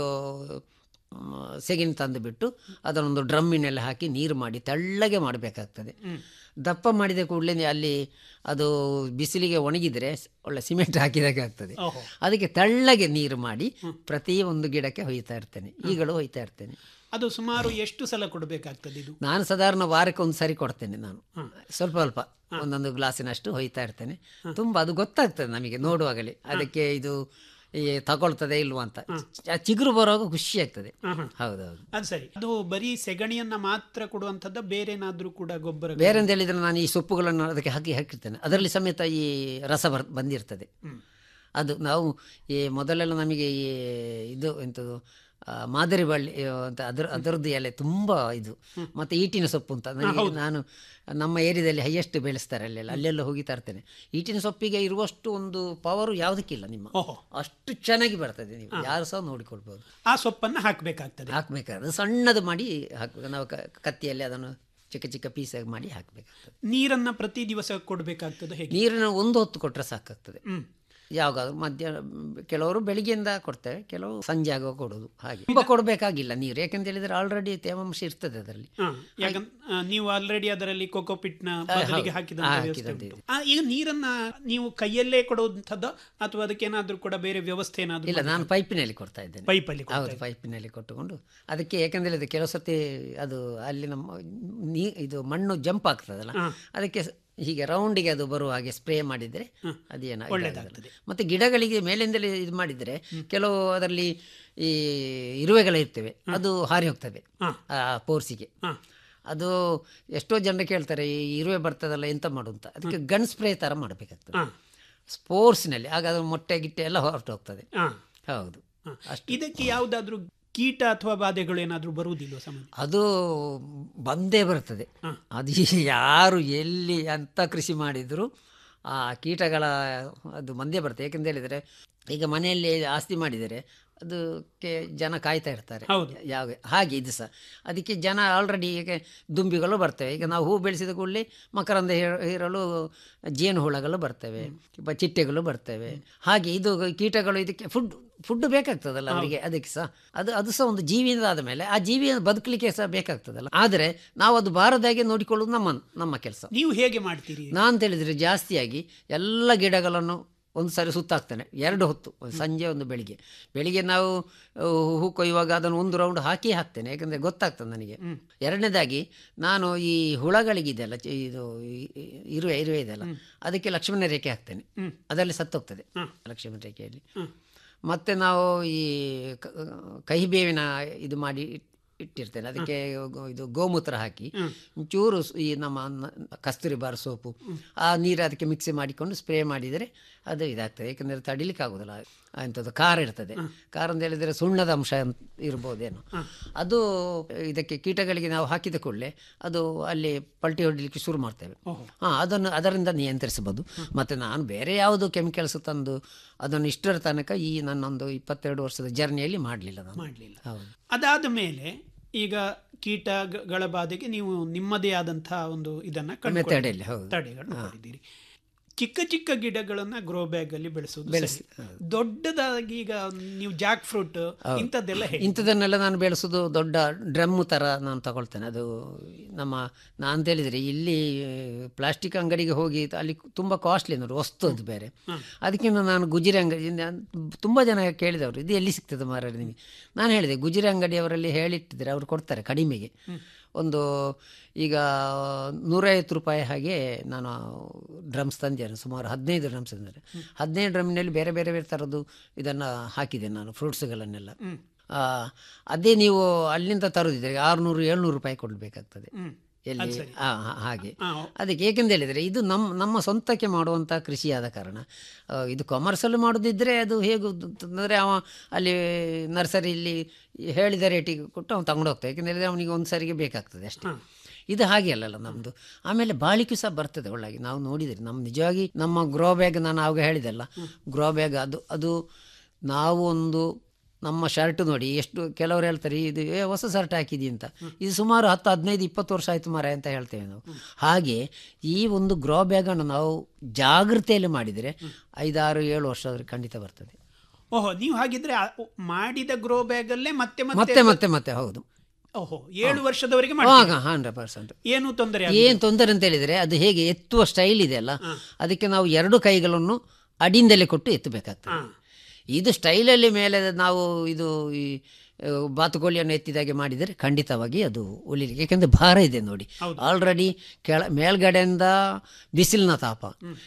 ಆ, ಸೆಗಣಿ ತಂದು ಬಿಟ್ಟು ಅದನ್ನೊಂದು ಡ್ರಮ್ಮಿನಲ್ಲಿ ಹಾಕಿ ನೀರು ಮಾಡಿ ತೆಳ್ಳಗೆ ಮಾಡಬೇಕಾಗ್ತದೆ ದಪ್ಪ ಮಾಡಿದ ಕೂಡಲೇ ಅಲ್ಲಿ ಅದು ಬಿಸಿಲಿಗೆ ಒಣಗಿದರೆ ಸ್- ಒಳ್ಳೆ ಸಿಮೆಂಟ್ ಹಾಕಿದಾಗೆ ಆಗ್ತದೆ ಓಹೋ. ಅದಕ್ಕೆ ತೆಳ್ಳಗೆ ನೀರು ಮಾಡಿ ಪ್ರತಿ ಒಂದು ಗಿಡಕ್ಕೆ ಹೊಯ್ತಾ ಇರ್ತೇನೆ ಈಗಲೂ ಹೊಯ್ತಾ ಇರ್ತೇನೆ ಅದು ಸುಮಾರು ಎಷ್ಟು ಸಲ ಕೊಡಬೇಕಾಗ್ತದೆ ಇದು ನಾನು ಸಾಧಾರಣ ವಾರಕ್ಕೆ ಒಂದು ಸರಿ ಕೊಡ್ತೇನೆ ನಾನು ಸ್ವಲ್ಪ ಸ್ವಲ್ಪ ಒಂದೊಂದು ಗ್ಲಾಸಿನಷ್ಟು ಹೊಯ್ತಾ ಇರ್ತೇನೆ ತುಂಬ ಅದು ಗೊತ್ತಾಗ್ತದೆ ನಮಗೆ ನೋಡುವಾಗಲೇ ಅದಕ್ಕೆ ಇದು ಈ ತಗೊಳ್ತದೆ ಇಲ್ವಾ ಅಂತ ಚ- ಚಿಗುರು ಬರುವಾಗ ಖುಷಿ ಆಗ್ತದೆ ಹೌದೌದು ಅದು ಸರಿ ಅದು ಬರೀ ಸೆಗಣಿಯನ್ನ ಮಾತ್ರ ಕೊಡುವಂತದ್ದ ಬೇರೆ ಏನಾದ್ರೂ ಕೂಡ ಗೊಬ್ಬರ ಬೇರೆ ಅಂತ ಹೇಳಿದ್ರೆ ನಾನು ಈ ಸೊಪ್ಪುಗಳನ್ನು ಅದಕ್ಕೆ ಹಾಕಿ ಹಾಕಿರ್ತೇನೆ ಅದರಲ್ಲಿ ಸಮೇತ ಈ ರಸ ಬರ್ ಬಂದಿರ್ತದೆ ಅದು ನಾವು ಈ ಮೊದಲೆಲ್ಲ ನಮಗೆ ಈ ಇದು ಎಂಥದ್ದು ಆ, ಮಾದರಿ ಬಳ್ಳಿ ಆ, ಅಂತ ಅದರ ಅದರದ್ದು ಎಲೆ ತುಂಬ ಇದು ಮತ್ತು ಈಟಿನ ಸೊಪ್ಪು ಅಂತ ನನಗೆ ನಾನು ನಮ್ಮ ಏರಿಯಾದಲ್ಲಿ ಹೈಯೆಸ್ಟ್ ಬೆಳೆಸ್ತಾರೆ ಅಲ್ಲೆಲ್ಲ ಅಲ್ಲೆಲ್ಲ ಹೋಗಿ ತರ್ತೇನೆ ಈಟಿನ ಸೊಪ್ಪಿಗೆ ಇರುವಷ್ಟು ಒಂದು ಪವರು ಯಾವುದಕ್ಕಿಲ್ಲ ನಿಮ್ಮ ಅಷ್ಟು ಚೆನ್ನಾಗಿ ಬರ್ತದೆ ನೀವು ಯಾರು ಸಹ ನೋಡಿಕೊಳ್ಬೋದು ಆ ಸೊಪ್ಪನ್ನ ಹಾಕಬೇಕಾಗ್ತದೆ ಹಾಕ್ಬೇಕಾದ್ರೆ ಸಣ್ಣದು ಮಾಡಿ ಹಾಕ್ಬೇಕು ನಾವು ಕ- ಕತ್ತಿಯಲ್ಲಿ ಅದನ್ನು ಚಿಕ್ಕ ಚಿಕ್ಕ ಪೀಸಾಗಿ ಮಾಡಿ ಹಾಕಬೇಕಾಗ್ತದೆ ನೀರನ್ನ ಪ್ರತಿ ದಿವಸ ಕೊಡಬೇಕಾಗ್ತದೆ ಹೇಗೆ ನೀರಿನ ಒಂದು ಹೊತ್ತು ಕೊಟ್ಟರೆ ಸಾಕಾಗ್ತದೆ ಹ್ಮ್. ಯಾವಾಗಾದ್ರೂ ಮಧ್ಯಾಹ್ನ ಕೆಲವರು ಬೆಳಿಗ್ಗೆಯಿಂದ ಕೊಡ್ತೇವೆ ಕೆಲವು ಸಂಜೆ ಆಗುವಾಗ ಕೊಡೋದು ಹಾಗೆ ತುಂಬ ಕೊಡಬೇಕಾಗಿಲ್ಲ ನೀರು ಯಾಕಂತ ಹೇಳಿದ್ರೆ ಆಲ್ರೆಡಿ ತೇವಾಂಶ ಇರ್ತದೆ ಅದರಲ್ಲಿ ಹಾ, ಯಾಕಂದ್ ಆ, ನೀವು ಆಲ್ರೆಡಿ ಅದರಲ್ಲಿ ಕೋಕೋಪಿಟ್ ನ ಹಾ, ಬದಲಿಗೆ ಹೌದು. ಹಾಕಿದಂತ ಹಾ, ವ್ಯವಸ್ಥೆ ಹಾಕಿದಂತೆ ಉಂಟು. ಆ, ಈಗ ನೀರನ್ನ ನೀವು ಕೈಯಲ್ಲೇ ಕೊಡುವಂಥದ್ದು ಅಥವಾ ಅದಕ್ಕೆ ಏನಾದ್ರೂ ಕೂಡ ಬೇರೆ ವ್ಯವಸ್ಥೆ ಏನಾದ್ರೂ ಇಲ್ಲ ನಾನು ಪೈಪಿನಲ್ಲಿ ಕೊಡ್ತಾ ಇದ್ದೇನೆ ಪೈಪಲ್ಲಿ ಕೊಡ್ತಾ ಹೌದು ಪೈಪಿನಲ್ಲಿ ಕೊಟ್ಟುಕೊಂಡು ಅದಕ್ಕೆ ಯಾಕಂದ್ರೆ ಹೇಳಿದ್ರೆ ಕೆಲವು ಸರ್ತಿ ಅದು ಅಲ್ಲಿ ನಮ್ಮ ನೀ ಇದು ಮಣ್ಣು ಜಂಪ್ ಆಗ್ತದಲ್ಲ ಅದಕ್ಕೆ ಸ- ಹೀಗೆ ರೌಂಡಿಗೆ ಅದು ಬರುವ ಹಾಗೆ ಸ್ಪ್ರೇ ಮಾಡಿದರೆ ಅದೇನ ಒಳ್ಳೆದಾಗ್ತದೆ. ಮತ್ತೆ ಗಿಡಗಳಿಗೆ ಮೇಲಿಂದಲೇ ಇದು ಮಾಡಿದರೆ ಕೆಲವು ಅದರಲ್ಲಿ ಈ ಇರುವೆಗಳು ಇರ್ತವೆ ಅದು ಹಾರಿ ಹೋಗ್ತದೆ ಆ ಪೋರ್ಸಿಗೆ ಅದು ಎಷ್ಟೋ ಜನರು ಕೇಳ್ತಾರೆ ಈ ಇರುವೆ ಬರ್ತದಲ್ಲ ಎಂತ ಮಾಡು ಅಂತ ಅದಕ್ಕೆ ಗನ್ ಸ್ಪ್ರೇ ಥರ ಮಾಡಬೇಕಾಗ್ತದೆ ಸ್ಪೋರ್ಟ್ಸ್ನಲ್ಲಿ ಆಗ ಅದು ಮೊಟ್ಟೆ ಗಿಟ್ಟೆ ಎಲ್ಲ ಹೊರಟು ಹೋಗ್ತದೆ ಹಾ. ಹೌದು ಇದಕ್ಕೆ ಯಾವ್ದಾದ್ರೂ ಕೀಟ ಅಥವಾ ಬಾಧೆಗಳು ಏನಾದ್ರೂ ಬರುವುದಿಲ್ಲ ಸಂಬಂಧ ಅದು ಬಂದೇ ಬರ್ತದೆ ಅದು ಯಾರು ಎಲ್ಲಿ ಎಂಥ ಕೃಷಿ ಮಾಡಿದರೂ ಆ ಕೀಟಗಳ ಅದು ಬಂದೇ ಬರ್ತದೆ ಏಕೆಂತ ಹೇಳಿದರೆ ಈಗ ಮನೆಯಲ್ಲಿ ಆಸ್ತಿ ಮಾಡಿದರೆ ಅದಕ್ಕೆ ಜನ ಕಾಯ್ತಾ ಇರ್ತಾರೆ ಹೌದು. ಯಾವ ಹಾಗೆ ಇದು ಸಹ ಅದಕ್ಕೆ ಜನ ಆಲ್ರೆಡಿ ಈಗ ದುಂಬಿಗಳು ಬರ್ತವೆ ಈಗ ನಾವು ಹೂ ಬೆಳೆಸಿದ ಕೂಡಲೇ ಮಕರಂದ ಹೀರ- ಹೀರಲು ಜೇನು ಹುಳಗಳು ಬರ್ತವೆ ಬ- ಚಿಟ್ಟೆಗಳು ಬರ್ತವೆ ಹಾಗೆ ಇದು ಕೀಟಗಳು ಇದಕ್ಕೆ ಫುಡ್ ಫುಡ್ ಬೇಕಾಗ್ತದಲ್ಲ ಅವರಿಗೆ ಅದಕ್ಕೆ ಸಹ ಅದು ಅದು ಸಹ ಒಂದು ಜೀವಿಯಿಂದ ಆದ ಮೇಲೆ ಆ ಜೀವಿಯ ಬದುಕಲಿಕ್ಕೆ ಸಹ ಬೇಕಾಗ್ತದಲ್ಲ ಆದರೆ ನಾವು ಅದು ಬಾರದಾಗೆ ನೋಡಿಕೊಳ್ಳೋದು ನಮ್ಮ ನಮ್ಮ ಕೆಲಸ ನೀವು ಹೇಗೆ ಮಾಡ್ತೀರಿ ನಾನು ತಿಳಿದ್ರೆ ಜಾಸ್ತಿಯಾಗಿ ಎಲ್ಲ ಗಿಡಗಳನ್ನು ಒಂದು ಸಾರಿ ಸುತ್ತಾಕ್ತೇನೆ ಎರಡು ಹೊತ್ತು ಒಂದು ಸಂಜೆ ಒಂದು ಬೆಳಿಗ್ಗೆ ಬೆಳಿಗ್ಗೆ ನಾವು ಆ, ಹೂ ಕೊಯ್ಯುವಾಗ ಅದನ್ನು ಒಂದು ರೌಂಡ್ ಹಾಕಿ ಹಾಕ್ತೇನೆ ಯಾಕಂದರೆ ಗೊತ್ತಾಗ್ತದೆ ನನಗೆ ಎರಡನೇದಾಗಿ ನಾನು ಈ ಹುಳಗಳಿಗಿದೆಯಲ್ಲ ಚಿ- ಇದು ಈ- ಈ ಇರುವೆ ಇರುವೆ ಇದೆಯಲ್ಲ ಅದಕ್ಕೆ ಲಕ್ಷ್ಮಣ ರೇಖೆ ಹಾಕ್ತೇನೆ ಅದರಲ್ಲಿ ಸತ್ತೋಗ್ತದೆ ಲಕ್ಷ್ಮಣ ರೇಖೆಯಲ್ಲಿ ಮತ್ತೆ ನಾವು ಈ ಕ- ಕಹಿಬೇವಿನ ಇದು ಮಾಡಿ ಇಟ್- ಇಟ್ಟಿರ್ತೇನೆ ಅದಕ್ಕೆ ಗೋ- ಇದು ಗೋಮೂತ್ರ ಹಾಕಿ ಚೂರು ಸ್- ಈ ನಮ್ಮ ನ- ಕಸ್ತೂರಿ ಬಾರ್ ಸೋಪು ಆ ನೀರು ಅದಕ್ಕೆ ಮಿಕ್ಸಿ ಮಾಡಿಕೊಂಡು ಸ್ಪ್ರೇ ಮಾಡಿದರೆ ಅದು ಇದಾಗ್ತದೆ ಯಾಕಂದರೆ ತಡಿಲಿಕ್ಕೆ ಆಗೋದಿಲ್ಲ ಅಂಥದ್ದು ಖಾರ ಇರ್ತದೆ ಖಾರ ಅಂತ ಹೇಳಿದರೆ ಸುಣ್ಣದ ಅಂಶ ಅಂತ ಇರ್ಬೋದೇನೋ ಅದು ಇದಕ್ಕೆ ಕೀಟಗಳಿಗೆ ನಾವು ಹಾಕಿದ ಕೂಡಲೇ ಅದು ಅಲ್ಲಿ ಪಲ್ಟಿ ಹೊಡಿಲಿಕ್ಕೆ ಶುರು ಮಾಡ್ತೇವೆ ಹಾಂ ಅದನ್ನು ಅದರಿಂದ ನಿಯಂತ್ರಿಸಬಹುದು ಮತ್ತು ನಾನು ಬೇರೆ ಯಾವುದು ಕೆಮಿಕಲ್ಸ್ ತಂದು ಅದನ್ನು ಇಷ್ಟರ ತನಕ ಈ ನನ್ನೊಂದು ಇಪ್ಪತ್ತೆರಡು ವರ್ಷದ ಜರ್ನಿಯಲ್ಲಿ ಮಾಡಲಿಲ್ಲ ನಾನು ಮಾಡಲಿಲ್ಲ ಹೌದು ಅದಾದ ಮೇಲೆ ಈಗ ಕೀಟಗಳ ಬಾಧೆಗೆ ನೀವು ನಿಮ್ಮದೇ ಆದಂತಹ ಒಂದು ಇದನ್ನ ಕಂಡುಕೊಳ್ಳಿ- ಮೆಥಡಲ್ಲಿ, ಹೌದು. ತಡೆಗಳನ್ನು ಮಾಡಿದ್ದೀರಿ ಚಿಕ್ಕ ಚಿಕ್ಕ ಗಿಡಗಳನ್ನ ಗ್ರೋ ಬ್ಯಾಗ್ ಅಲ್ಲಿ ಬೆಳೆಸೋದು ಬೆಳೆಸಿ, ಸರಿ. ದೊಡ್ಡದಾಗಿ ಈಗ ನೀವು ಜಾಕ್ ಫ್ರೂಟ್ ಇಂಥದ್ದೆಲ್ಲ ಹೇಳಿ ಇಂಥದನ್ನೆಲ್ಲ ನಾನು ಬೆಳೆಸೋದು ದೊಡ್ಡ ಡ್ರಮ್ ಥರ ನಾನು ತಗೊಳ್ತೇನೆ ಅದು ನಮ್ಮ ನಾನು ಹೇಳಿದರೆ ಇಲ್ಲಿ ಪ್ಲಾಸ್ಟಿಕ್ ಅಂಗಡಿಗೆ ಹೋಗಿ ಅಲ್ಲಿ ತುಂಬ ಕಾಸ್ಟ್ಲಿ ನೋಡಿ ವಸ್ತು ಅದು ಬೇರೆ ಅದಕ್ಕಿಂತ ನಾನು ಗುಜಿರಿ ಅಂಗಡಿ ತುಂಬ ಜನ ಕೇಳಿದವರು ಇದು ಎಲ್ಲಿ ಸಿಗ್ತದೆ ಮಾರ ನಿಮಗೆ ನಾನು ಹೇಳಿದೆ ಗುಜಿರಿ ಅಂಗಡಿಯವರಲ್ಲಿ ಹೇಳಿಟ್ಟಿದ್ದಾರೆ ಅವರು ಕೊಡ್ತಾರೆ ಕಡಿಮೆಗೆ ಒಂದು ಈಗ ನೂರೈವತ್ತು ರೂಪಾಯಿ ಹಾಗೆ ನಾನು ಡ್ರಮ್ಸ್ ತಂದಿದ್ದೇನೆ ಸುಮಾರು ಹದಿನೈದು ಡ್ರಮ್ಸ್ ತಂದರೆ ಹದಿನೈದು ಡ್ರಮ್ನಲ್ಲಿ ಬೇರೆ ಬೇರೆ ಬೇರೆ ಥರದ್ದು ಇದನ್ನು ಹಾಕಿದೆ ನಾನು ಫ್ರೂಟ್ಸ್ಗಳನ್ನೆಲ್ಲ ಆ, ಅದೇ ನೀವು ಅಲ್ಲಿಂದ ತರೋದಿದ್ರೆ ಆರುನೂರು ಏಳ್ನೂರು ರೂಪಾಯಿ ಕೊಡಬೇಕಾಗ್ತದೆ ಎಲ್ಲಿ ಆ, ಆ, ಹಾಗೆ ಅದಕ್ಕೆ ಏಕೆಂದು ಹೇಳಿದರೆ ಇದು ನಮ್ಮ ನಮ್ಮ ಸ್ವಂತಕ್ಕೆ ಮಾಡುವಂಥ ಕೃಷಿಯಾದ ಕಾರಣ ಆ, ಇದು ಕಮರ್ಷಿಯಲ್ ಮಾಡೋದಿದ್ದರೆ ಅದು ಹೇಗೆ ಅಂದರೆ ಅವ ಅಲ್ಲಿ ನರ್ಸರಿಯಲ್ಲಿ ಹೇಳಿದ ರೇಟಿಗೆ ಕೊಟ್ಟು ಅವ್ನು ತಗೊಂಡು ಹೋಗ್ತಾನೆ ಯಾಕೆಂದರೆ ಹೇಳಿದರೆ ಅವನಿಗೆ ಒಂದು ಸಾರಿಗೆ ಬೇಕಾಗ್ತದೆ ಅಷ್ಟೇ ಇದು ಹಾಗೆ ಅಲ್ಲಲ್ಲ ನಮ್ಮದು ಆಮೇಲೆ ಬಾಳಿಕೆ ಸಹ ಬರ್ತದೆ ಒಳಗೆ ನಾವು ನೋಡಿದರೆ ನಮ್ಮ ನಿಜವಾಗಿ ನಮ್ಮ ಗ್ರೋ ಬ್ಯಾಗ್ ನಾನು ಆವಾಗ ಹೇಳಿದೆಲ್ಲ ಗ್ರೋ ಬ್ಯಾಗ್ ಅದು ಅದು ನಾವು ಒಂದು ನಮ್ಮ ಶರ್ಟ್ ನೋಡಿ ಎಷ್ಟು ಕೆಲವರು ಹೇಳ್ತಾರೆ ಇದು ಏ ಹೊಸ ಶರ್ಟ್ ಹಾಕಿದಿ ಅಂತ ಇದು ಸುಮಾರು ಹತ್ತು ಹದಿನೈದು ಇಪ್ಪತ್ತು ವರ್ಷ ಆಯಿತು ಮರ ಅಂತ ಹೇಳ್ತೇವೆ ನಾವು ಹಾಗೆ ಈ ಒಂದು ಗ್ರೋ ಬ್ಯಾಗನ್ನು ನಾವು ಜಾಗೃತೆಯಲ್ಲಿ ಮಾಡಿದರೆ ಐದಾರು ಏಳು ವರ್ಷ ಆದ್ರೆ ಖಂಡಿತ ಬರ್ತದೆ ಓಹೋ ನೀವು ಹಾಗಿದ್ರೆ ಆ- ಮಾಡಿದ ಗ್ರೋ ಬ್ಯಾಗ್ ಅಲ್ಲೇ ಮತ್ತೆ ಮತ್ತೆ ಮತ್ತೆ ಮತ್ತೆ ಹೌದು ಓಹೋ ಏಳು ವರ್ಷದವರೆಗೆ ಆಗ ಮಾಡ್ತೀರಾ? ಹಂಡ್ರೆಡ್ ಪರ್ಸೆಂಟ್ ಏನು ತೊಂದರೆ ಏನು ತೊಂದರೆ ಅಂತ ಹೇಳಿದರೆ ಅದು ಹೇಗೆ ಎತ್ತುವ ಸ್ಟೈಲ್ ಇದೆಯಲ್ಲ ಅದಕ್ಕೆ ನಾವು ಎರಡು ಕೈಗಳನ್ನು ಅಡಿಯಿಂದಲೇ ಕೊಟ್ಟು ಎತ್ತಬೇಕಾಗ್ತದೆ ಇದು ಸ್ಟೈಲಲ್ಲಿ ಮೇಲೆ ನಾವು ಇದು ಈ ಆ, ಬಾತುಕೋಳಿಯನ್ನು ಎತ್ತಿದಾಗೆ ಮಾಡಿದರೆ ಖಂಡಿತವಾಗಿ ಅದು ಉಳಿಲಿಕ್ಕೆ ಯಾಕೆಂದರೆ ಭಾರ ಇದೆ ನೋಡಿ ಆಲ್ರೆಡಿ ಕೆಳ ಮೇಲ್ಗಡೆಯಿಂದ ಬಿಸಿಲಿನ ತಾಪ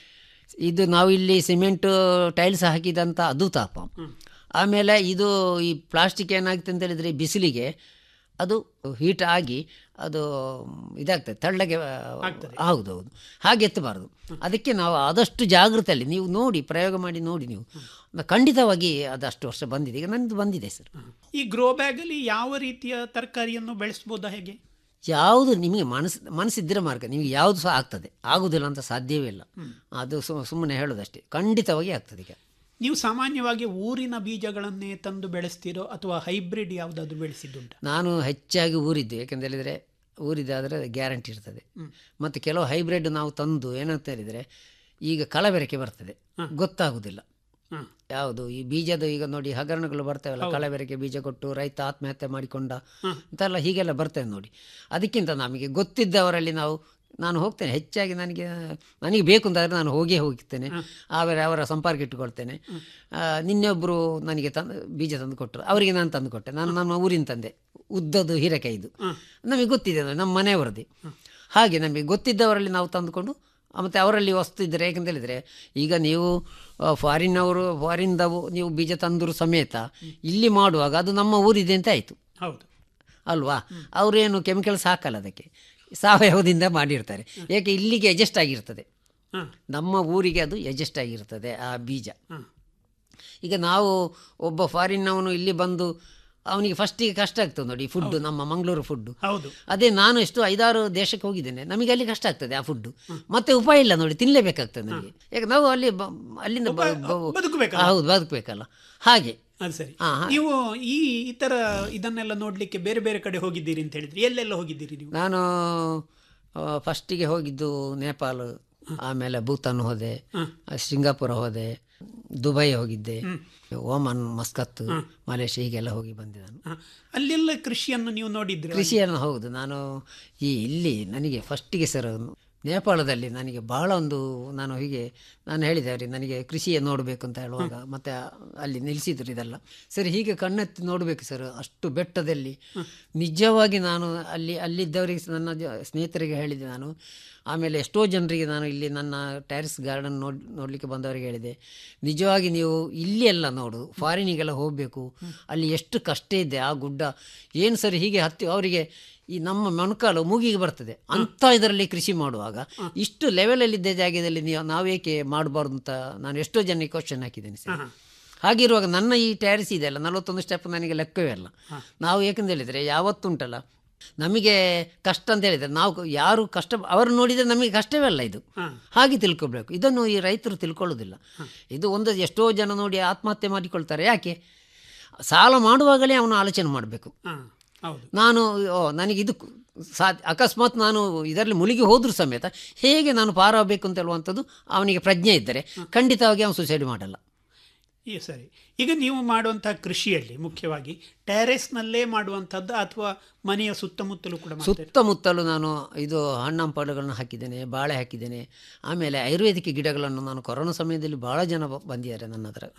ಇದು ನಾವು ಇಲ್ಲಿ ಸಿಮೆಂಟ್ ಟೈಲ್ಸ್ ಹಾಕಿದಂಥ ಅದು ತಾಪ ಆಮೇಲೆ ಇದು ಈ ಪ್ಲಾಸ್ಟಿಕ್ ಏನಾಗುತ್ತೆ ಅಂತ ಹೇಳಿದರೆ ಬಿಸಿಲಿಗೆ ಅದು ಹೀಟ್ ಆಗಿ ಅದು ಇದಾಗ್ತದೆ ತಳ್ಳಗೆ ಹೌದು ಹೌದು ಹಾಗೆ ಎತ್ತಬಾರದು ಅದಕ್ಕೆ ನಾವು ಆದಷ್ಟು ಜಾಗೃತೆಯಲ್ಲಿ ನೀವು ನೋಡಿ ಪ್ರಯೋಗ ಮಾಡಿ ನೋಡಿ ನೀವು ಖಂಡಿತವಾಗಿ ಅದು ಅಷ್ಟು ವರ್ಷ ಬಂದಿದೆ ಈಗ ನನ್ನದು ಬಂದಿದೆ ಸರ್ ಈ ಗ್ರೋ ಬ್ಯಾಗ್ ಅಲ್ಲಿ ಯಾವ ರೀತಿಯ ತರಕಾರಿಯನ್ನು ಬೆಳೆಸಬಹುದಾ ಹೇಗೆ ಯಾವುದು ನಿಮಗೆ ಮನಸ್ಸು ಮನಸ್ಸಿದ್ದರೆ ಮಾರ್ಗ ನಿಮಗೆ ಯಾವುದು ಸಹ ಆಗ್ತದೆ ಆಗುವುದಿಲ್ಲ ಅಂತ ಸಾಧ್ಯವೇ ಇಲ್ಲ ಅದು ಸುಮ್ಮನೆ ಹೇಳೋದಷ್ಟೇ ಖಂಡಿತವಾಗಿ ಆಗ್ತದೆ ಈಗ ನೀವು ಸಾಮಾನ್ಯವಾಗಿ ಊರಿನ ಬೀಜಗಳನ್ನೇ ತಂದು ಬೆಳೆಸ್ತೀರೋ ಅಥವಾ ಹೈಬ್ರಿಡ್ ಯಾವುದಾದ್ರು ಬೆಳೆಸಿದ್ದುಂಟ ನಾನು ಹೆಚ್ಚಾಗಿ ಊರಿದ್ದು ಯಾಕೆಂತ ಹೇಳಿದರೆ ಊರಿದ್ದಾದರೆ ಗ್ಯಾರಂಟಿ ಇರ್ತದೆ ಮತ್ತು ಕೆಲವು ಹೈಬ್ರಿಡ್ ನಾವು ತಂದು ಏನಂತ ಹೇಳಿದರೆ ಈಗ ಕಲಬೆರಕೆ ಬರ್ತದೆ ಗೊತ್ತಾಗುವುದಿಲ್ಲ ಯಾವುದು ಈ ಬೀಜದ ಈಗ ನೋಡಿ ಹಗರಣಗಳು ಬರ್ತವೆಲ್ಲ ಕಲಬೆರಕೆ ಬೀಜ ಕೊಟ್ಟು ರೈತ ಆತ್ಮಹತ್ಯೆ ಮಾಡಿಕೊಂಡ ಅಂತೆಲ್ಲ ಹೀಗೆಲ್ಲ ಬರ್ತದೆ ನೋಡಿ ಅದಕ್ಕಿಂತ ನಮಗೆ ಗೊತ್ತಿದ್ದವರಲ್ಲಿ ನಾವು ನಾನು ಹೋಗ್ತೇನೆ ಹೆಚ್ಚಾಗಿ ನನಗೆ ನನಗೆ ಬೇಕು ಅಂತಾದರೆ ನಾನು ಹೋಗೇ ಹೋಗ್ತೇನೆ ಆಮೇಲೆ ಅವರ ಸಂಪರ್ಕ ಇಟ್ಟುಕೊಳ್ತೇನೆ ಆ, ನಿನ್ನೆೊಬ್ಬರು ನನಗೆ ತಂದು ಬೀಜ ತಂದು ಕೊಟ್ಟರು ಅವರಿಗೆ ನಾನು ತಂದು ಕೊಟ್ಟೆ ನಾನು ನಮ್ಮ ಊರಿನ ತಂದೆ ಉದ್ದದು ಹೀರೆಕಾಯಿದು ನಮಗೆ ಗೊತ್ತಿದೆ ಅದು ನಮ್ಮ ಮನೆಯವರದೇ ಹಾಗೆ ನಮಗೆ ಗೊತ್ತಿದ್ದವರಲ್ಲಿ ನಾವು ತಂದುಕೊಂಡು ಮತ್ತು ಅವರಲ್ಲಿ ವಸ್ತು ಇದ್ದರೆ ಯಾಕಂತ ಹೇಳಿದರೆ ಈಗ ನೀವು ಫಾರಿನ್ನವರು ಫಾರಿನ್ದವು ನೀವು ಬೀಜ ತಂದರು ಸಮೇತ ಇಲ್ಲಿ ಮಾಡುವಾಗ ಅದು ನಮ್ಮ ಊರಿದೆ ಅಂತ ಆಯಿತು ಹೌದು ಅಲ್ವಾ ಅವರೇನು ಕೆಮಿಕಲ್ಸ್ ಹಾಕಲ್ಲ ಅದಕ್ಕೆ ಸಾವಯವದಿಂದ ಮಾಡಿರ್ತಾರೆ ಏಕೆ ಇಲ್ಲಿಗೆ ಅಡ್ಜಸ್ಟ್ ಆಗಿರ್ತದೆ ನಮ್ಮ ಊರಿಗೆ ಅದು ಅಡ್ಜಸ್ಟ್ ಆಗಿರ್ತದೆ ಆ ಬೀಜ ಈಗ ನಾವು ಒಬ್ಬ ಫಾರಿನ್ನವನು ಇಲ್ಲಿ ಬಂದು ಅವನಿಗೆ ಫಸ್ಟಿಗೆ ಕಷ್ಟ ಆಗ್ತದೆ ನೋಡಿ ಫುಡ್ ನಮ್ಮ ಮಂಗಳೂರು ಫುಡ್ ಹೌದು ಅದೇ ನಾನು ಎಷ್ಟು ಐದಾರು ದೇಶಕ್ಕೆ ಹೋಗಿದ್ದೇನೆ ನಮಗೆ ಅಲ್ಲಿ ಕಷ್ಟ ಆಗ್ತದೆ ಆ ಫುಡ್ ಮತ್ತೆ ಉಪಾಯ ಇಲ್ಲ ನೋಡಿ ತಿನ್ನಲೇಬೇಕಾಗ್ತದೆ ನನಗೆ ಯಾಕೆ ನಾವು ಅಲ್ಲಿ ಬ- ಅಲ್ಲಿಂದ ಬ- ಬ- ಬದುಕಬೇಕಲ್ಲ? ಹೌದು ಬದುಕಬೇಕಲ್ಲ ಹಾಗೆ ಅದು ಸರಿ ಹಾ, ಹಾ. ನೀವು ಈ ಇತರ ಇದನ್ನೆಲ್ಲ ನೋಡ್ಲಿಕ್ಕೆ ಬೇರೆ ಬೇರೆ ಕಡೆ ಹೋಗಿದ್ದೀರಿ ಅಂತ ಹೇಳಿದ್ರಿ ಎಲ್ಲೆಲ್ಲ ಹೋಗಿದ್ದೀರಿ ನೀವು ನಾನು ಫಸ್ಟಿಗೆ ಹೋಗಿದ್ದು ನೇಪಾಳ ಆಮೇಲೆ ಭೂತಾನ್ ಹೋದೆ ಸಿಂಗಾಪುರ ಹೋದೆ ದುಬೈ ಹೋಗಿದ್ದೆ ಓಮನ್ ಮಸ್ಕತ್ ಮಲೇಷ್ಯಾ ಹೀಗೆಲ್ಲ ಹೋಗಿ ಬಂದೆ ನಾನು ಹ. ಅಲ್ಲೆಲ್ಲ ಕೃಷಿಯನ್ನು ನೀವು ನೋಡಿದ್ರಿ ಕೃಷಿಯನ್ನು ಹೌದು ನಾನು ಈ ಇಲ್ಲಿ ನನಗೆ ಫಸ್ಟಿಗೆ ಸರ್ ನೇಪಾಳದಲ್ಲಿ ನನಗೆ ಬಹಳ ಒಂದು ನಾನು ಹೀಗೆ ನಾನು ಹೇಳಿದೆ ಅವರಿಗೆ ನನಗೆ ಕೃಷಿಯ ನೋಡಬೇಕು ಅಂತ ಹೇಳುವಾಗ ಮತ್ತೆ ಅಲ್ಲಿ ನಿಲ್ಲಿಸಿದ್ರು ಇದೆಲ್ಲ ಸರಿ ಹೀಗೆ ಕಣ್ಣೆತ್ತಿ ನೋಡಬೇಕು ಸರ್ ಅಷ್ಟು ಬೆಟ್ಟದಲ್ಲಿ ನಿಜವಾಗಿ ನಾನು ಅಲ್ಲಿ ಅಲ್ಲಿದ್ದವರಿಗೆ ನನ್ನ ಜ- ಸ್ನೇಹಿತರಿಗೆ ಹೇಳಿದೆ ನಾನು ಆಮೇಲೆ ಎಷ್ಟೋ ಜನರಿಗೆ ನಾನು ಇಲ್ಲಿ ನನ್ನ ಟ್ಯಾರಿಸ್ ಗಾರ್ಡನ್ ನೋಡಿ ನೋಡಲಿಕ್ಕೆ ಬಂದವರಿಗೆ ಹೇಳಿದೆ ನಿಜವಾಗಿ ನೀವು ಇಲ್ಲಿ ಎಲ್ಲ ನೋಡು ಫಾರಿನಿಗೆಲ್ಲ ಹೋಗಬೇಕು ಅಲ್ಲಿ ಎಷ್ಟು ಕಷ್ಟ ಇದೆ ಆ ಗುಡ್ಡ ಏನು ಸರಿ ಹೀಗೆ ಹತ್ತಿ ಅವರಿಗೆ ಈ ನಮ್ಮ ಮೊಣಕಾಲು ಮೂಗಿಗೆ ಬರ್ತದೆ ಅಂಥ ಇದರಲ್ಲಿ ಕೃಷಿ ಮಾಡುವಾಗ ಇಷ್ಟು ಲೆವೆಲಲ್ಲಿದ್ದ ಜಾಗದಲ್ಲಿ ನೀವು ನಾವೇಕೆ ಮಾಡಬಾರ್ದು ಅಂತ ನಾನು ಎಷ್ಟೋ ಜನಕ್ಕೆ ಕ್ವಶನ್ ಹಾಕಿದ್ದೇನೆ ಸರ್ ಹಾಗಿರುವಾಗ ನನ್ನ ಈ ಟ್ಯಾರಿಸ್ ಇದೆಯಲ್ಲ ನಲವತ್ತೊಂದು ಸ್ಟೆಪ್ ನನಗೆ ಲೆಕ್ಕವೇ ಅಲ್ಲ ನಾವು ಏಕೆಂತ ಹೇಳಿದರೆ ಯಾವತ್ತುಂಟಲ್ಲ ನಮಗೆ ಕಷ್ಟ ಅಂತ ಹೇಳಿದರೆ ನಾವು ಯಾರು ಕಷ್ಟ ಅವರು ನೋಡಿದರೆ ನಮಗೆ ಕಷ್ಟವೇ ಅಲ್ಲ ಇದು ಹಾಗೆ ತಿಳ್ಕೊಬೇಕು ಇದನ್ನು ಈ ರೈತರು ತಿಳ್ಕೊಳ್ಳೋದಿಲ್ಲ ಇದು ಒಂದು ಎಷ್ಟೋ ಜನ ನೋಡಿ ಆತ್ಮಹತ್ಯೆ ಮಾಡಿಕೊಳ್ತಾರೆ ಯಾಕೆ ಸಾಲ ಮಾಡುವಾಗಲೇ ಅವನು ಆಲೋಚನೆ ಮಾಡಬೇಕು ಹ, ಹೌದು ನಾನು ಓ ನನಗೆ ಇದು ಸಾ ಅಕಸ್ಮಾತ್ ನಾನು ಇದರಲ್ಲಿ ಮುಳುಗಿ ಹೋದರೂ ಸಮೇತ ಹೇಗೆ ನಾನು ಪಾರಾಗಬೇಕು ಅಂತ ಹೇಳುವಂಥದ್ದು ಅವನಿಗೆ ಪ್ರಜ್ಞೆ ಇದ್ದರೆ ಖಂಡಿತವಾಗಿ ಅವನು ಸುಸೈಡ್ ಮಾಡಲ್ಲ ಈ ಸರಿ ಈಗ ನೀವು ಮಾಡುವಂತಹ ಕೃಷಿಯಲ್ಲಿ ಮುಖ್ಯವಾಗಿ ಟೆರೆಸ್ನಲ್ಲೇ ಮಾಡುವಂಥದ್ದು ಅಥವಾ ಮನೆಯ ಸುತ್ತಮುತ್ತಲೂ ಕೂಡ ಮಾಡ್ತೀರಾ? ಸುತ್ತಮುತ್ತಲು ನಾನು ಇದು ಹಣ್ಣಂಪಳುಗಳನ್ನು ಹಾಕಿದ್ದೇನೆ ಬಾಳೆ ಹಾಕಿದ್ದೇನೆ ಆಮೇಲೆ ಆಯುರ್ವೇದಿಕ್ ಗಿಡಗಳನ್ನು ನಾನು ಕೊರೋನಾ ಸಮಯದಲ್ಲಿ ಭಾಳ ಜನ ಬ- ಬಂದಿದ್ದಾರೆ ನನ್ನ ಹತ್ರ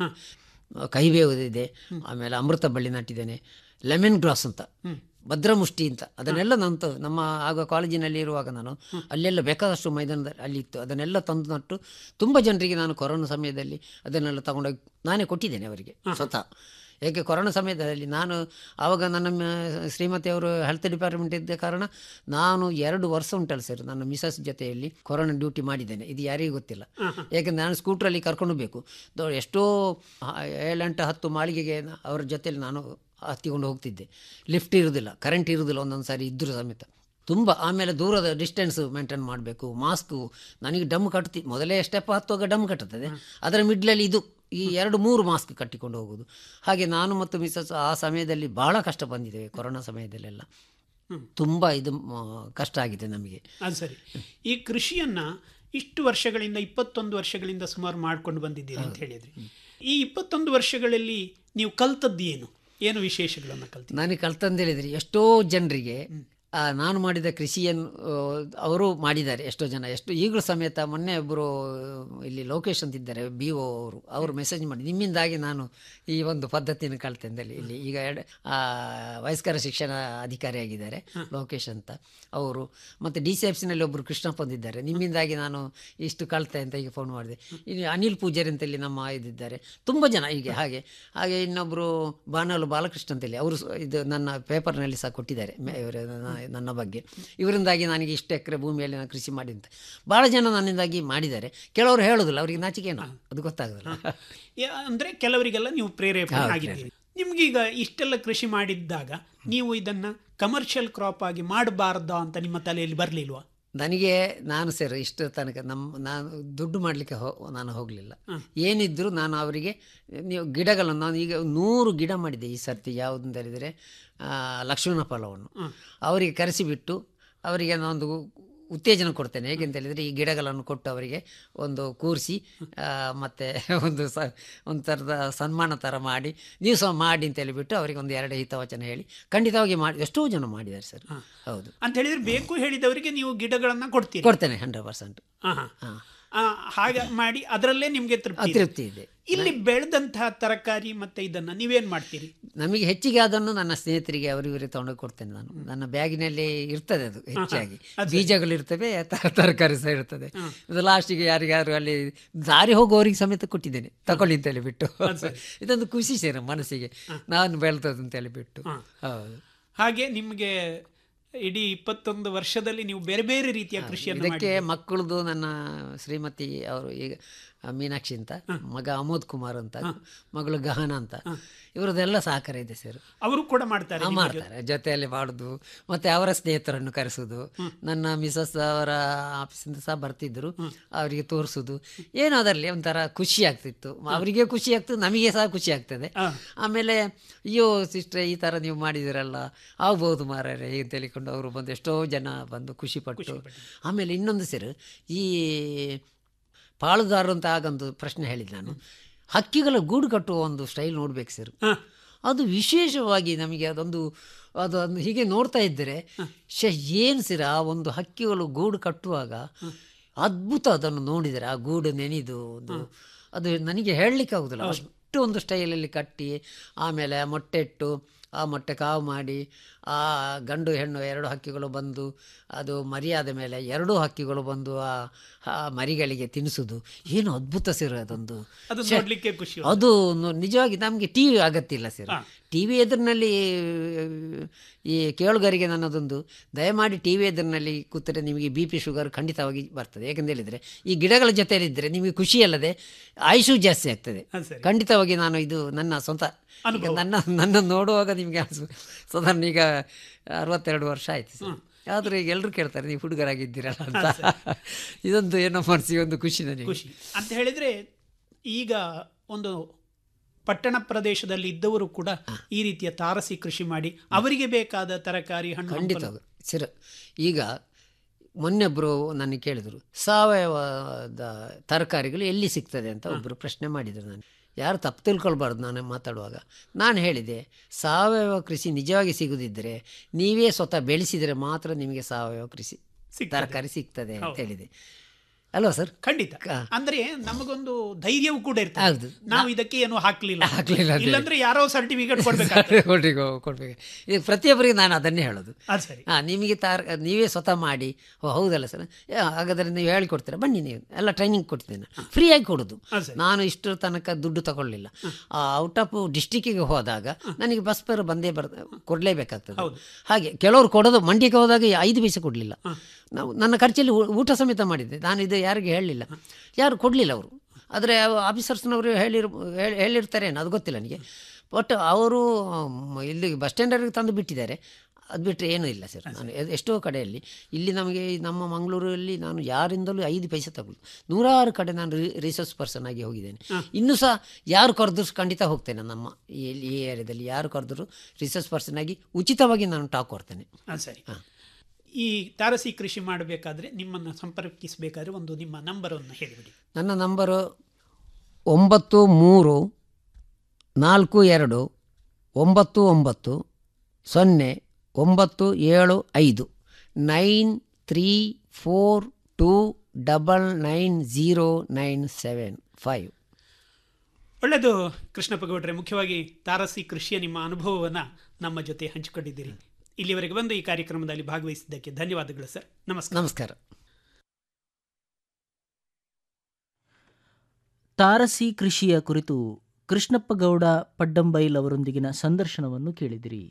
ಕಹಿಬೇವು ಇದೆ ಆಮೇಲೆ ಅಮೃತ ಬಳ್ಳಿ ನಟ್ಟಿದ್ದೇನೆ ಲೆಮನ್ ಗ್ರಾಸ್ ಅಂತ ಭದ್ರಮುಷ್ಟಿ ಅಂತ ಅದನ್ನೆಲ್ಲ ನಂತು ನಮ್ಮ ಆಗ ಕಾಲೇಜಿನಲ್ಲಿ ಇರುವಾಗ ನಾನು ಅಲ್ಲೆಲ್ಲ ಬೇಕಾದಷ್ಟು ಮೈದಾನದಲ್ಲಿ ಅಲ್ಲಿ ಇತ್ತು ಅದನ್ನೆಲ್ಲ ತಂದು ನಟ್ಟು ತುಂಬ ಜನರಿಗೆ ನಾನು ಕೊರೋನಾ ಸಮಯದಲ್ಲಿ ಅದನ್ನೆಲ್ಲ ತಗೊಂಡೋಗಿ ನಾನೇ ಕೊಟ್ಟಿದ್ದೇನೆ ಅವರಿಗೆ ಸ್ವತಃ ಏಕೆ ಕೊರೋನಾ ಸಮಯದಲ್ಲಿ ನಾನು ಆವಾಗ ನನ್ನ ಮ- ಶ್ರೀಮತಿ ಅವರು ಹೆಲ್ತ್ ಡಿಪಾರ್ಟ್ಮೆಂಟ್ ಇದ್ದ ಕಾರಣ ನಾನು ಎರಡು ವರ್ಷ ಉಂಟಲ್ಲ ಸರ್ ನನ್ನ ಮಿಸಸ್ ಜೊತೆಯಲ್ಲಿ ಕೊರೋನಾ ಡ್ಯೂಟಿ ಮಾಡಿದ್ದೇನೆ ಇದು ಯಾರಿಗೂ ಗೊತ್ತಿಲ್ಲ ಏಕೆಂದರೆ ನಾನು ಸ್ಕೂಟ್ರಲ್ಲಿ ಕರ್ಕೊಂಡು ಬೇಕು ದೊ- ಎಷ್ಟೋ ಹ- ಏಳೆಂಟು ಹತ್ತು ಮಾಳಿಗೆಗೆ ನ- ಅವರ ಜೊತೆಯಲ್ಲಿ ನಾನು ಹತ್ತಿಕೊಂಡು ಹೋಗ್ತಿದ್ದೆ ಲಿಫ್ಟ್ ಇರುವುದಿಲ್ಲ ಕರೆಂಟ್ ಇರುವುದಿಲ್ಲ ಒಂದೊಂದು ಸಾರಿ ಇದ್ದರೂ ಸಮೇತ ತುಂಬ ಆಮೇಲೆ ದೂರದ ಡಿಸ್ಟೆನ್ಸ್ ಮೇಂಟೈನ್ ಮಾಡಬೇಕು ಮಾಸ್ಕು ನನಗೆ ಡಮ್ ಕಟ್ತಿ ಮೊದಲೇ ಸ್ಟೆಪ್ ಹತ್ತುವಾಗ ಡಮ್ ಕಟ್ಟುತ್ತದೆ ಅದರ ಮಿಡ್ಲಲ್ಲಿ ಇದು ಈ ಎರಡು ಮೂರು ಮಾಸ್ಕ್ ಕಟ್ಟಿಕೊಂಡು ಹೋಗೋದು ಹಾಗೆ ನಾನು ಮತ್ತು ಮಿಸಸ್ ಆ ಸಮಯದಲ್ಲಿ ಭಾಳ ಕಷ್ಟ ಬಂದಿದ್ದೇವೆ ಕೊರೋನಾ ಸಮಯದಲ್ಲೆಲ್ಲ ತುಂಬ ಇದು ಮ, ಕಷ್ಟ ಆಗಿದೆ ನಮಗೆ ಅದು ಸರಿ ಈ ಕೃಷಿಯನ್ನ ಇಷ್ಟು ವರ್ಷಗಳಿಂದ ಇಪ್ಪತ್ತೊಂದು ವರ್ಷಗಳಿಂದ ಸುಮಾರು ಮಾಡ್ಕೊಂಡು ಬಂದಿದ್ದೀರಿ ಅಂತ ಹೇಳಿದ್ರಿ ಈ ಇಪ್ಪತ್ತೊಂದು ವರ್ಷಗಳಲ್ಲಿ ನೀವು ಕಲ್ತದ್ದು ಏನು ಏನು ವಿಶೇಷಗಳನ್ನು ಕಲ್ತಿ ನನಗೆ ಕಲ್ತಂದು ಹೇಳಿದರೆ ಎಷ್ಟೋ ಜನರಿಗೆ ಆ, ನಾನು ಮಾಡಿದ ಕೃಷಿಯನ್ನು ಆ, ಅವರು ಮಾಡಿದ್ದಾರೆ ಎಷ್ಟೋ ಜನ ಎಷ್ಟು ಈಗಲೂ ಸಮೇತ ಮೊನ್ನೆ ಒಬ್ಬರು ಇಲ್ಲಿ ಲೋಕೇಶ್ ಅಂತಿದ್ದಾರೆ ಬಿ ಒ ಅವರು ಅವರು ಮೆಸೇಜ್ ಮಾಡಿ ನಿಮ್ಮಿಂದಾಗಿ ನಾನು ಈ ಒಂದು ಪದ್ಧತಿಯನ್ನು ಕಲಿತೆ ಅಂತೇಳಿ ಇಲ್ಲಿ ಈಗ ಎರಡು ಆ, ವಯಸ್ಕರ ಶಿಕ್ಷಣ ಅಧಿಕಾರಿಯಾಗಿದ್ದಾರೆ ಲೋಕೇಶ್ ಅಂತ ಅವರು ಮತ್ತು ಡಿ ಸಿ ಎಫ್ ಸಿನಲ್ಲಿ ಒಬ್ಬರು ಕೃಷ್ಣಪ್ಪ ಅಂತಿದ್ದಾರೆ ನಿಮ್ಮಿಂದಾಗಿ ನಾನು ಇಷ್ಟು ಕಲಿತೆ ಅಂತ ಈಗ ಫೋನ್ ಮಾಡಿದೆ ಇಲ್ಲಿ ಅನಿಲ್ ಪೂಜಾರಿ ಅಂತ ಇಲ್ಲಿ ನಮ್ಮ ಇದಿದ್ದಾರೆ ತುಂಬ ಜನ ಹೀಗೆ ಹಾಗೆ ಹಾಗೆ ಇನ್ನೊಬ್ಬರು ಬಾಣಾಲು ಬಾಲಕೃಷ್ಣ ಅಂತೇಳಿ ಅವರು ಸ- ಇದು ನನ್ನ ಪೇಪರ್ನಲ್ಲಿ ಸಹ ಕೊಟ್ಟಿದ್ದಾರೆ ಮೆ- ಇವರ ನನ್ನ- ನನ್ನ ಬಗ್ಗೆ ಇವರಿಂದಾಗಿ ನನಗೆ ಇಷ್ಟು ಎಕರೆ ಭೂಮಿಯಲ್ಲಿ ನಾನು ಕೃಷಿ ಮಾಡಿ ಅಂತ ಭಾಳ ಜನ ನನ್ನಿಂದಾಗಿ ಮಾಡಿದ್ದಾರೆ ಕೆಲವರು ಹೇಳೋದಿಲ್ಲ ಅವರಿಗೆ ನಾಚಿಕೆ ಏನೋ ಅದು ಗೊತ್ತಾಗೋದಿಲ್ಲ ಯಾ- ಅಂದ್ರೆ ಕೆಲವರಿಗೆಲ್ಲ ನೀವು ಪ್ರೇರೇಪಣೆ ಹೌದು. ಆಗಿದ್ದೀರಿ ನಿಮ್ಗೀಗ ಇಷ್ಟೆಲ್ಲ ಕೃಷಿ ಮಾಡಿದ್ದಾಗ ನೀವು ಇದನ್ನ ಕಮರ್ಷಿಯಲ್ ಕ್ರಾಪ್ ಆಗಿ ಮಾಡಬಾರ್ದಾ ಅಂತ ನಿಮ್ಮ ತಲೆಯಲ್ಲಿ ಬರಲಿಲ್ವಾ ನನಗೆ ನಾನು ಸರ್ ಇಷ್ಟು ತನಕ ನಮ್ಮ ನಾನು ದುಡ್ಡು ಮಾಡಲಿಕ್ಕೆ ಹೋ ನಾನು ಹೋಗಲಿಲ್ಲ ಏನಿದ್ದರೂ ನಾನು ಅವರಿಗೆ ನೀವು ಗಿಡಗಳನ್ನು ನಾನು ಈಗ ನೂರು ಗಿಡ ಮಾಡಿದ್ದೆ ಈ ಸರ್ತಿ ಯಾವುದು ಅಂತ ಹೇಳಿದರೆ ಆ, ಲಕ್ಷ್ಮಣ ಫಲವನ್ನು ಅವರಿಗೆ ಕರೆಸಿಬಿಟ್ಟು ಅವರಿಗೆ ನಾನೊಂದು ಉತ್ತೇಜನ ಕೊಡ್ತೇನೆ ಹೇಗೆಂತ ಹೇಳಿದರೆ ಈ ಗಿಡಗಳನ್ನು ಕೊಟ್ಟು ಅವರಿಗೆ ಒಂದು ಕೂರಿಸಿ ಮತ್ತು ಒಂದು ಸ ಒಂದು ಥರದ ಸನ್ಮಾನ ಥರ ಮಾಡಿ ನೀವು ಸಹ ಮಾಡಿ ಅಂತ ಹೇಳಿಬಿಟ್ಟು ಅವರಿಗೆ ಒಂದು ಎರಡು ಹಿತವಚನ ಹೇಳಿ ಖಂಡಿತವಾಗಿ ಮಾಡಿ ಎಷ್ಟೋ ಜನ ಮಾಡಿದ್ದಾರೆ ಸರ್ ಹೌದು ಅಂತ ಹೇಳಿದ್ರೆ ಬೇಕು ಹೇಳಿದವರಿಗೆ ನೀವು ಗಿಡಗಳನ್ನ ಕೊಡ್ತೀರಿ ಕೊಡ್ತೇನೆ ಹಂಡ್ರೆಡ್ ಪರ್ಸೆಂಟ್ ಆಹಾ. ಆ, ಹಾಗೆ ಮಾಡಿ ಅದರಲ್ಲೇ ನಿಮ್ಗೆ ತೃಪ್ತಿ ಇದೆ. ತೃಪ್ತಿ ಇದೆ ಇಲ್ಲಿ ಬೆಳೆದಂತಹ ತರಕಾರಿ ಮತ್ತೆ ಇದನ್ನ ನೀವೇನ್ ಮಾಡ್ತೀರಿ ನಮಗೆ ಹೆಚ್ಚಿಗೆ ಅದನ್ನು ನನ್ನ ಸ್ನೇಹಿತರಿಗೆ ಅವರು ಇವರಿಗೆ ತಗೊಂಡೋಗಿ ಕೊಡ್ತೇನೆ ನಾನು ನನ್ನ ಬ್ಯಾಗಿನಲ್ಲಿ ಇರ್ತದೆ ಅದು ಹೆಚ್ಚಾಗಿ ಬೀಜಗಳು ಇರ್ತವೆ ತ- ತರಕಾರಿ ಸಹ ಇರ್ತದೆ ಇದು ಲಾಸ್ಟಿಗೆ ಯಾರಿಗಾರು ಅಲ್ಲಿ ದಾರಿ ಹೋಗುವವರಿಗೆ ಸಮೇತ ಕೊಟ್ಟಿದ್ದೇನೆ ತಗೊಳ್ಳಿ ಅಂತ ಹೇಳಿ ಬಿಟ್ಟು ಇದೊಂದು ಖುಷಿ ಸೇರ ಮನಸ್ಸಿಗೆ ನಾನು ಬೆಳೆದದ್ದು ಅಂತ ಹೇಳಿ ಬಿಟ್ಟು ಹೌದು ಹಾಗೆ ನಿಮ್ಗೆ ಇಡೀ ಇಪ್ಪತ್ತೊಂದು ವರ್ಷದಲ್ಲಿ ನೀವು ಬೇರೆ ಬೇರೆ ರೀತಿಯ ಕೃಷಿಯನ್ನು ಇದಕ್ಕೆ ಮಾಡಿದ್ದೀರಿ. ಮಕ್ಕಳದು ನನ್ನ ಶ್ರೀಮತಿ ಅವರು ಈಗ ಆ, ಮೀನಾಕ್ಷಿ ಅಂತ ಮಗ ಅಮೋದ್ ಕುಮಾರ್ ಅಂತ ಮಗಳು ಗಹನ ಅಂತ ಇವರದೆಲ್ಲ ಸಹಕಾರ ಇದೆ ಸರ್ ಅವರು ಕೂಡ ಮಾಡ್ತಾರೆ ಆ, ನಿಮ್ಮ ಮಾಡ್ತಾರೆ ಜೊತೆಯಲ್ಲಿ ಮಾಡುದು ಮತ್ತೆ ಅವರ ಸ್ನೇಹಿತರನ್ನು ಕರೆಸುದು ನನ್ನ ಮಿಸಸ್ ಅವರ ಆಫೀಸಿಂದ ಸಹ ಬರ್ತಿದ್ರು ಅವರಿಗೆ ತೋರಿಸುದು ಏನೋ ಅದರಲ್ಲಿ ಒಂಥರ ಖುಷಿ ಆಗ್ತಿತ್ತು ಅವರಿಗೆ ಖುಷಿ ಆಗ್ತದೆ ನಮಗೆ ಸಹ ಖುಷಿ ಆಗ್ತದೆ ಆಮೇಲೆ ಅಯ್ಯೋ ಸಿಸ್ಟ್ರೆ ಈ ಥರ ನೀವು ಮಾಡಿದಿರಲ್ಲ ಆಗ್ಬೋದು ಮಾರಾರೆ ಅಂತ ಹೇಳಿಕೊಂಡು ಅವರು ಬಂದು ಎಷ್ಟೋ ಜನ ಬಂದು ಖುಷಿ ಪಟ್ಟು ಆಮೇಲೆ ಇನ್ನೊಂದು ಸರ್ ಈ ಪಾಳುದಾರರು ಅಂತ ಆಗಂದು ಪ್ರಶ್ನೆ ಹೇಳಿದ್ದು ನಾನು ಹಕ್ಕಿಗಳ ಗೂಡು ಕಟ್ಟುವ ಒಂದು ಸ್ಟೈಲ್ ನೋಡ್ಬೇಕು ಸರ್ ಅದು ವಿಶೇಷವಾಗಿ ನಮಗೆ ಅದೊಂದು ಅದು ಅದನ್ನು ಹೀಗೆ ನೋಡ್ತಾ ಇದ್ದರೆ ಶ ಏನು ಸಿರ ಆ ಒಂದು ಹಕ್ಕಿಗಳು ಗೂಡು ಕಟ್ಟುವಾಗ ಅದ್ಭುತ ಅದನ್ನು ನೋಡಿದರೆ ಆ ಗೂಡು ನೆನೆದು ಒಂದು ಅದು ನನಗೆ ಹೇಳಲಿಕ್ಕೆ ಆಗುದಿಲ್ಲ ಅಷ್ಟು ಒಂದು ಸ್ಟೈಲಲ್ಲಿ ಕಟ್ಟಿ ಆಮೇಲೆ ಮೊಟ್ಟೆ ಇಟ್ಟು ಆ ಮೊಟ್ಟೆ ಕಾವು ಮಾಡಿ ಆ ಗಂಡು ಹೆಣ್ಣು ಎರಡು ಹಕ್ಕಿಗಳು ಬಂದು ಅದು ಮರಿಯಾದ ಮೇಲೆ ಎರಡೂ ಹಕ್ಕಿಗಳು ಬಂದು ಆ ಆ ಮರಿಗಳಿಗೆ ತಿನ್ನಿಸೋದು ಏನು ಅದ್ಭುತ ಸರ್ ಅದೊಂದು ಅದು ಛೆ, ನೋಡ್ಲಿಕ್ಕೆ ಖುಷಿ ಅದು ನೊ- ನಿಜವಾಗಿ ನಮಗೆ ಟಿ ವಿ ಅಗತ್ಯ ಇಲ್ಲ ಸರ್ ಟಿ ವಿ ಎದುರಿನಲ್ಲಿ ಈ ಕೇಳುಗರಿಗೆ ನನ್ನದೊಂದು ದಯಮಾಡಿ ಟಿ ವಿ ಎದುರಿನಲ್ಲಿ ಕೂತರೆ ನಿಮಗೆ ಬಿ ಪಿ ಶುಗರ್ ಖಂಡಿತವಾಗಿ ಬರ್ತದೆ ಯಾಕಂತ ಹೇಳಿದರೆ ಈ ಗಿಡಗಳ ಜೊತೆಯಲ್ಲಿದ್ದರೆ ನಿಮಗೆ ಖುಷಿ ಅಲ್ಲದೆ ಆಯುಷು ಜಾಸ್ತಿ ಆಗ್ತದೆ ಅದು ಸರಿ. ಖಂಡಿತವಾಗಿ ನಾನು ಇದು ನನ್ನ ಸ್ವಂತ ಈಗ ನನ್ನ ನನ್ನ ನೋಡುವಾಗ ನಿಮಗೆ ಅನ್ಸು ಸಾಧಾರಣ ಈಗ ಅರವತ್ತೆರಡು ವರ್ಷ ಆಯ್ತು ಸರ್ ಆದರೂ ಈಗ ಎಲ್ಲರೂ ಕೇಳ್ತಾರೆ ನೀವು ಹುಡುಗರಾಗಿದ್ದೀರಲ್ಲ ಅಂತ ಇದೊಂದು ಏನೋ ಮನಸ್ಸಿಗೆ ಒಂದು ಖುಷಿ ನನಗೆ ಖುಷಿ ಅಂತ ಹೇಳಿದ್ರೆ ಈಗ ಒಂದು ಪಟ್ಟಣ ಪ್ರದೇಶದಲ್ಲಿ ಇದ್ದವರು ಕೂಡ ಈ ರೀತಿಯ ತಾರಸಿ ಕೃಷಿ ಮಾಡಿ ಅವರಿಗೆ ಬೇಕಾದ ತರಕಾರಿ ಹಣ್ಣು ಖಂಡಿತ ಹಂಪಲು- ಸರ್ ಈಗ ಮೊನ್ನೆೊಬ್ಬರು ನನಗೆ ಕೇಳಿದರು ಸಾವಯವದ ತರಕಾರಿಗಳು ಎಲ್ಲಿ ಸಿಗ್ತದೆ ಅಂತ ಒಬ್ಬರು ಪ್ರಶ್ನೆ ಮಾಡಿದರು ನಾನು ಯಾರು ತಪ್ಪು ತಿಳ್ಕೊಳ್ಬಾರ್ದು ನಾನು ಮಾತಾಡುವಾಗ ನಾನು ಹೇಳಿದೆ ಸಾವಯವ ಕೃಷಿ ನಿಜವಾಗಿ ಸಿಗುದಿದ್ದರೆ ನೀವೇ ಸ್ವತಃ ಬೆಳೆಸಿದರೆ ಮಾತ್ರ ನಿಮಗೆ ಸಾವಯವ ಕೃಷಿ ತರಕಾರಿ ಸಿಗ್ತದೆ ಅಂತ ಹೌದು. ಹೇಳಿದೆ ಅಲ್ವಾ ಸರ್ ಖಂಡಿತ ಅಂದ್ರೆ ನಮಗೊಂದು ಧೈರ್ಯವೂ ಕೂಡ ಇರ್ತದೆ ಹೌದು. ನಾವು ಇದಕ್ಕೆ ಏನು ಹಾಕ್ಲಿಲ್ಲ ಹಾಕ್ಲಿಲ್ಲ ಅಂತ ಇಲ್ಲಾಂದ್ರೆ ಯಾರೋ ಸರ್ಟಿಫಿಕೇಟ್ ಕೊಡ್ಬೇಕಾಗ್ತದೆ ಕೊಡ್ಬೇಕು ಕೊಡ್ಬೇಕು ಈಗ ಪ್ರತಿಯೊಬ್ಬರಿಗೆ ನಾನು ಅದನ್ನೇ ಹೇಳೋದು ಅದು ಸರಿ ಹಾಂ ನಿಮಗೆ ತಾರ್ ನೀವೇ ಸ್ವತಃ ಮಾಡಿ ಓ ಹೌದಲ್ಲ ಸರ್ ಯಾ, ಹಾಗಾದ್ರೆ ನೀವು ಹೇಳಿಕೊಡ್ತೀರಾ ಬನ್ನಿ ನೀವು ಎಲ್ಲ ಟ್ರೈನಿಂಗ್ ಕೊಡ್ತೀನಿ ಫ್ರೀಯಾಗಿ ಕೊಡೋದು ನಾನು ಇಷ್ಟು ತನಕ ದುಡ್ಡು ತಗೊಳ್ಳಿಲ್ಲ ಔಟ್ ಆಫ್ ಡಿಸ್ಟಿಕ್ಕಿಗೆ ಹೋದಾಗ ನನಗೆ ಬಸ್ ಪೇರ್ ಬಂದೇ ಬರ್ ಕೊಡಲೇಬೇಕಾಗ್ತದೆ ಹಾಗೆ ಕೆಲವರು ಕೊಡೋದು ಮಂಡ್ಯಕ್ಕೆ ಹೋದಾಗ ಐದು ಪೈಸೆ ಕೊಡಲಿಲ್ಲ ನಾವು ನನ್ನ ಖರ್ಚಲ್ಲಿ ಊ- ಊಟ ಸಮೇತ ಮಾಡಿದ್ದೆ ನಾನು ಇದು ಯಾರಿಗೆ ಹೇಳಲಿಲ್ಲ ಯಾರು ಕೊಡಲಿಲ್ಲ ಅವರು ಆದರೆ ಆಫೀಸರ್ಸ್ನವರು ಹೇಳಿರ್ ಹೇಳಿ- ಹೇಳಿರ್ತಾರೇನು ಅದು ಗೊತ್ತಿಲ್ಲ ನನಗೆ ಬಟ್ ಅವರು ಮ್, ಇಲ್ಲಿ ಬಸ್ ಸ್ಟ್ಯಾಂಡರಿಗೆ ತಂದು ಬಿಟ್ಟಿದ್ದಾರೆ ಅದು ಬಿಟ್ಟರೆ ಏನೂ ಇಲ್ಲ ಸರ್ ನಾನು ಎ- ಎಷ್ಟೋ ಕಡೆಯಲ್ಲಿ ಇಲ್ಲಿ ನಮಗೆ ಈ ನಮ್ಮ ಮಂಗಳೂರಲ್ಲಿ ನಾನು ಯಾರಿಂದಲೂ ಐದು ಪೈಸೆ ತಗೊಳ್ಳು ನೂರಾರು ಕಡೆ ನಾನು ರಿಸೋರ್ಸ್ ಪರ್ಸನ್ ಆಗಿ ಹೋಗಿದ್ದೇನೆ ಇನ್ನೂ ಸಹ ಯಾರು ಕರೆದ್ರು ಖಂಡಿತ ಹೋಗ್ತೇನೆ ನಮ್ಮ ಈ ಈ ಏರಿಯಾದಲ್ಲಿ ಯಾರು ಕರೆದ್ರು ರಿಸೋರ್ಸ್ ಪರ್ಸನ್ ಆಗಿ ಉಚಿತವಾಗಿ ನಾನು ಟಾಕ್ ಕೊಡ್ತೇನೆ ಅದು ಸರಿ ಈ ತಾರಸಿ ಕೃಷಿ ಮಾಡಬೇಕಾದ್ರೆ ನಿಮ್ಮನ್ನು ಸಂಪರ್ಕಿಸಬೇಕಾದ್ರೆ ಒಂದು ನಿಮ್ಮ ನಂಬರನ್ನು ಹೇಳಿಬಿಡಿ ನನ್ನ ನಂಬರು ಒಂಬತ್ತು ಮೂರು ನಾಲ್ಕು ಎರಡು ಒಂಬತ್ತು ಒಂಬತ್ತು ಸೊನ್ನೆ ಒಂಬತ್ತು ಏಳು ಐದು nine three four two double nine zero nine seven five ಒಳ್ಳೆಯದು ಕೃಷ್ಣಪ್ಪ ಗೌಡ್ರೆ ಮುಖ್ಯವಾಗಿ ತಾರಸಿ ಕೃಷಿಯ ನಿಮ್ಮ ಅನುಭವವನ್ನು ನಮ್ಮ ಜೊತೆ ಹಂಚಿಕೊಂಡಿದ್ದೀರಿ ಇಲ್ಲಿವರೆಗೆ ಬಂದು ಈ ಕಾರ್ಯಕ್ರಮದಲ್ಲಿ ಭಾಗವಹಿಸಿದ್ದಕ್ಕೆ ಧನ್ಯವಾದಗಳು ಸರ್ ನಮಸ್ಕಾರ ನಮಸ್ಕಾರ ತಾರಸಿ ಕೃಷಿಯ ಕುರಿತು ಕೃಷ್ಣಪ್ಪ ಗೌಡ ಪಡ್ಡಂಬೈಲ್ ಅವರೊಂದಿಗಿನ ಸಂದರ್ಶನವನ್ನು ಕೇಳಿದಿರಿ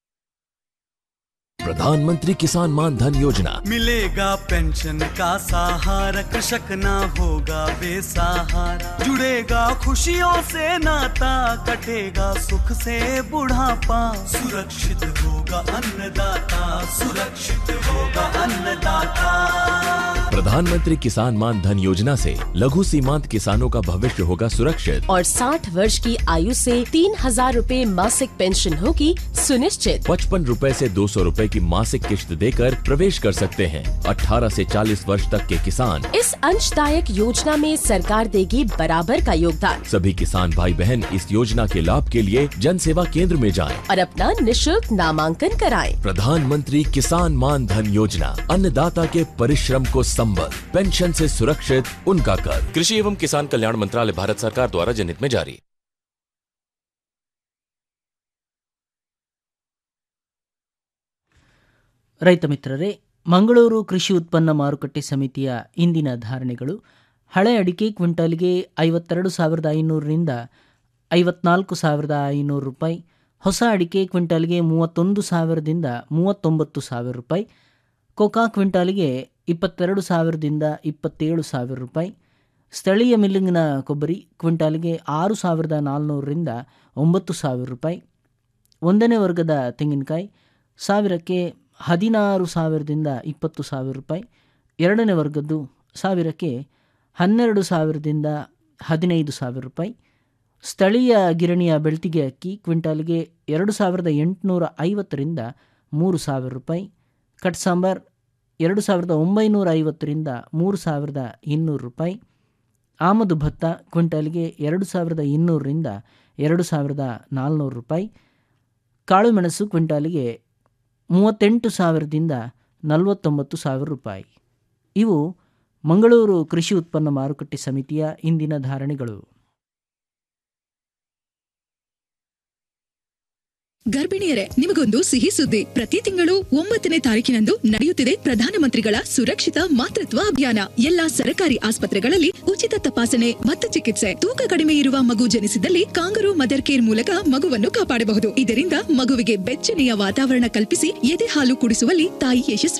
प्रधानमंत्री किसान मान धन योजना मिलेगा पेंशन का सहारा कृषक ना होगा बेसहारा जुड़ेगा खुशियों से नाता कटेगा सुख से बुढ़ापा सुरक्षित होगा अन्नदाता सुरक्षित होगा अन्नदाता प्रधानमंत्री किसान मान धन योजना से लघु सीमांत किसानों का भविष्य होगा सुरक्षित और 60 वर्ष की आयु से तीन हजार रूपए मासिक पेंशन होगी सुनिश्चित पचपन रूपए से दो सौ रूपए की मासिक किश्त देकर प्रवेश कर सकते हैं 18 से 40 वर्ष तक के किसान इस अंशदायक योजना में सरकार देगी बराबर का योगदान सभी किसान भाई बहन इस योजना के लाभ के लिए जन सेवा केंद्र में जाएं। और अपना निशुल्क नामांकन कराएं। प्रधानमंत्री किसान मान धन योजना अन्नदाता के परिश्रम को संबल पेंशन से सुरक्षित उनका कर कृषि एवं किसान कल्याण मंत्रालय भारत सरकार द्वारा जनहित में जारी ರೈತ ಮಿತ್ರರೇ ಮಂಗಳೂರು ಕೃಷಿ ಉತ್ಪನ್ನ ಮಾರುಕಟ್ಟೆ ಸಮಿತಿಯ ಇಂದಿನ ಧಾರಣೆಗಳು ಹಳೆ ಅಡಿಕೆ ಕ್ವಿಂಟಾಲ್ಗೆ ಐವತ್ತೆರಡು ಸಾವಿರದ ಐನೂರರಿಂದ ಐವತ್ನಾಲ್ಕು ಸಾವಿರದ ಐನೂರು ರೂಪಾಯಿ ಹೊಸ ಅಡಿಕೆ ಕ್ವಿಂಟಾಲ್ಗೆ ಮೂವತ್ತೊಂದು ಸಾವಿರದಿಂದ ಮೂವತ್ತೊಂಬತ್ತು ಸಾವಿರ ರೂಪಾಯಿ ಕೋಕಾ ಕ್ವಿಂಟಾಲ್ಗೆ ಇಪ್ಪತ್ತೆರಡು ಸಾವಿರದಿಂದ ಇಪ್ಪತ್ತೇಳು ಸಾವಿರ ರೂಪಾಯಿ ಸ್ಥಳೀಯ ಮಿಲ್ಲಿಂಗಿನ ಕೊಬ್ಬರಿ ಕ್ವಿಂಟಾಲಿಗೆ ಆರು ಸಾವಿರದ ನಾಲ್ನೂರರಿಂದ ಒಂಬತ್ತು ಸಾವಿರ ರೂಪಾಯಿ ಒಂದನೇ ವರ್ಗದ ತೆಂಗಿನಕಾಯಿ ಸಾವಿರಕ್ಕೆ ಹದಿನಾರು ಸಾವಿರದಿಂದ ಇಪ್ಪತ್ತು ಸಾವಿರ ರೂಪಾಯಿ ಎರಡನೇ ವರ್ಗದ್ದು ಸಾವಿರಕ್ಕೆ ಹನ್ನೆರಡು ಸಾವಿರದಿಂದ ಹದಿನೈದು ಸಾವಿರ ರೂಪಾಯಿ ಸ್ಥಳೀಯ ಗಿರಣಿಯ ಬೆಳ್ತಿಗೆ ಅಕ್ಕಿ ಕ್ವಿಂಟಾಲಿಗೆ ಎರಡು ಸಾವಿರದ ಎಂಟುನೂರ ಐವತ್ತರಿಂದ ಮೂರು ಸಾವಿರ ರೂಪಾಯಿ ಕಟ್ ಸಾಂಬಾರ್ ಎರಡು ಸಾವಿರದ ಒಂಬೈನೂರ ಐವತ್ತರಿಂದ ಮೂರು ಸಾವಿರದ ಇನ್ನೂರು ರೂಪಾಯಿ ಆಮದು ಭತ್ತ ಕ್ವಿಂಟಾಲಿಗೆ ಎರಡು ಸಾವಿರದ ಇನ್ನೂರರಿಂದ ಎರಡು ಸಾವಿರದ ನಾಲ್ನೂರು ರೂಪಾಯಿ ಕಾಳುಮೆಣಸು ಕ್ವಿಂಟಾಲಿಗೆ ಮೂವತ್ತೆಂಟು ಸಾವಿರದಿಂದ ನಲವತ್ತೊಂಬತ್ತು ಸಾವಿರ ರೂಪಾಯಿ ಇವು ಮಂಗಳೂರು ಕೃಷಿ ಉತ್ಪನ್ನ ಮಾರುಕಟ್ಟೆ ಸಮಿತಿಯ ಇಂದಿನ ಧಾರಣೆಗಳು ಗರ್ಭಿಣಿಯರೇ ನಿಮಗೊಂದು ಸಿಹಿ ಸುದ್ದಿ ಪ್ರತಿ ತಿಂಗಳು ಒಂಬತ್ತನೇ ತಾರೀಕಿನಂದು ನಡೆಯುತ್ತಿದೆ ಪ್ರಧಾನಮಂತ್ರಿಗಳ ಸುರಕ್ಷಿತ ಮಾತೃತ್ವ ಅಭಿಯಾನ ಎಲ್ಲಾ ಸರ್ಕಾರಿ ಆಸ್ಪತ್ರೆಗಳಲ್ಲಿ ಉಚಿತ ತಪಾಸಣೆ ಮತ್ತು ಚಿಕಿತ್ಸೆ ತೂಕ ಕಡಿಮೆ ಇರುವ ಮಗು ಜನಿಸಿದಲ್ಲಿ ಕಾಂಗರು ಮದರ್ ಕೇರ್ ಮೂಲಕ ಮಗುವನ್ನು ಕಾಪಾಡಬಹುದು ಇದರಿಂದ ಮಗುವಿಗೆ ಬೆಚ್ಚನೆಯ ವಾತಾವರಣ ಕಲ್ಪಿಸಿ ಎದೆ ಹಾಲು ಕುಡಿಸುವಲ್ಲಿ ತಾಯಿ ಯಶಸ್ವಿ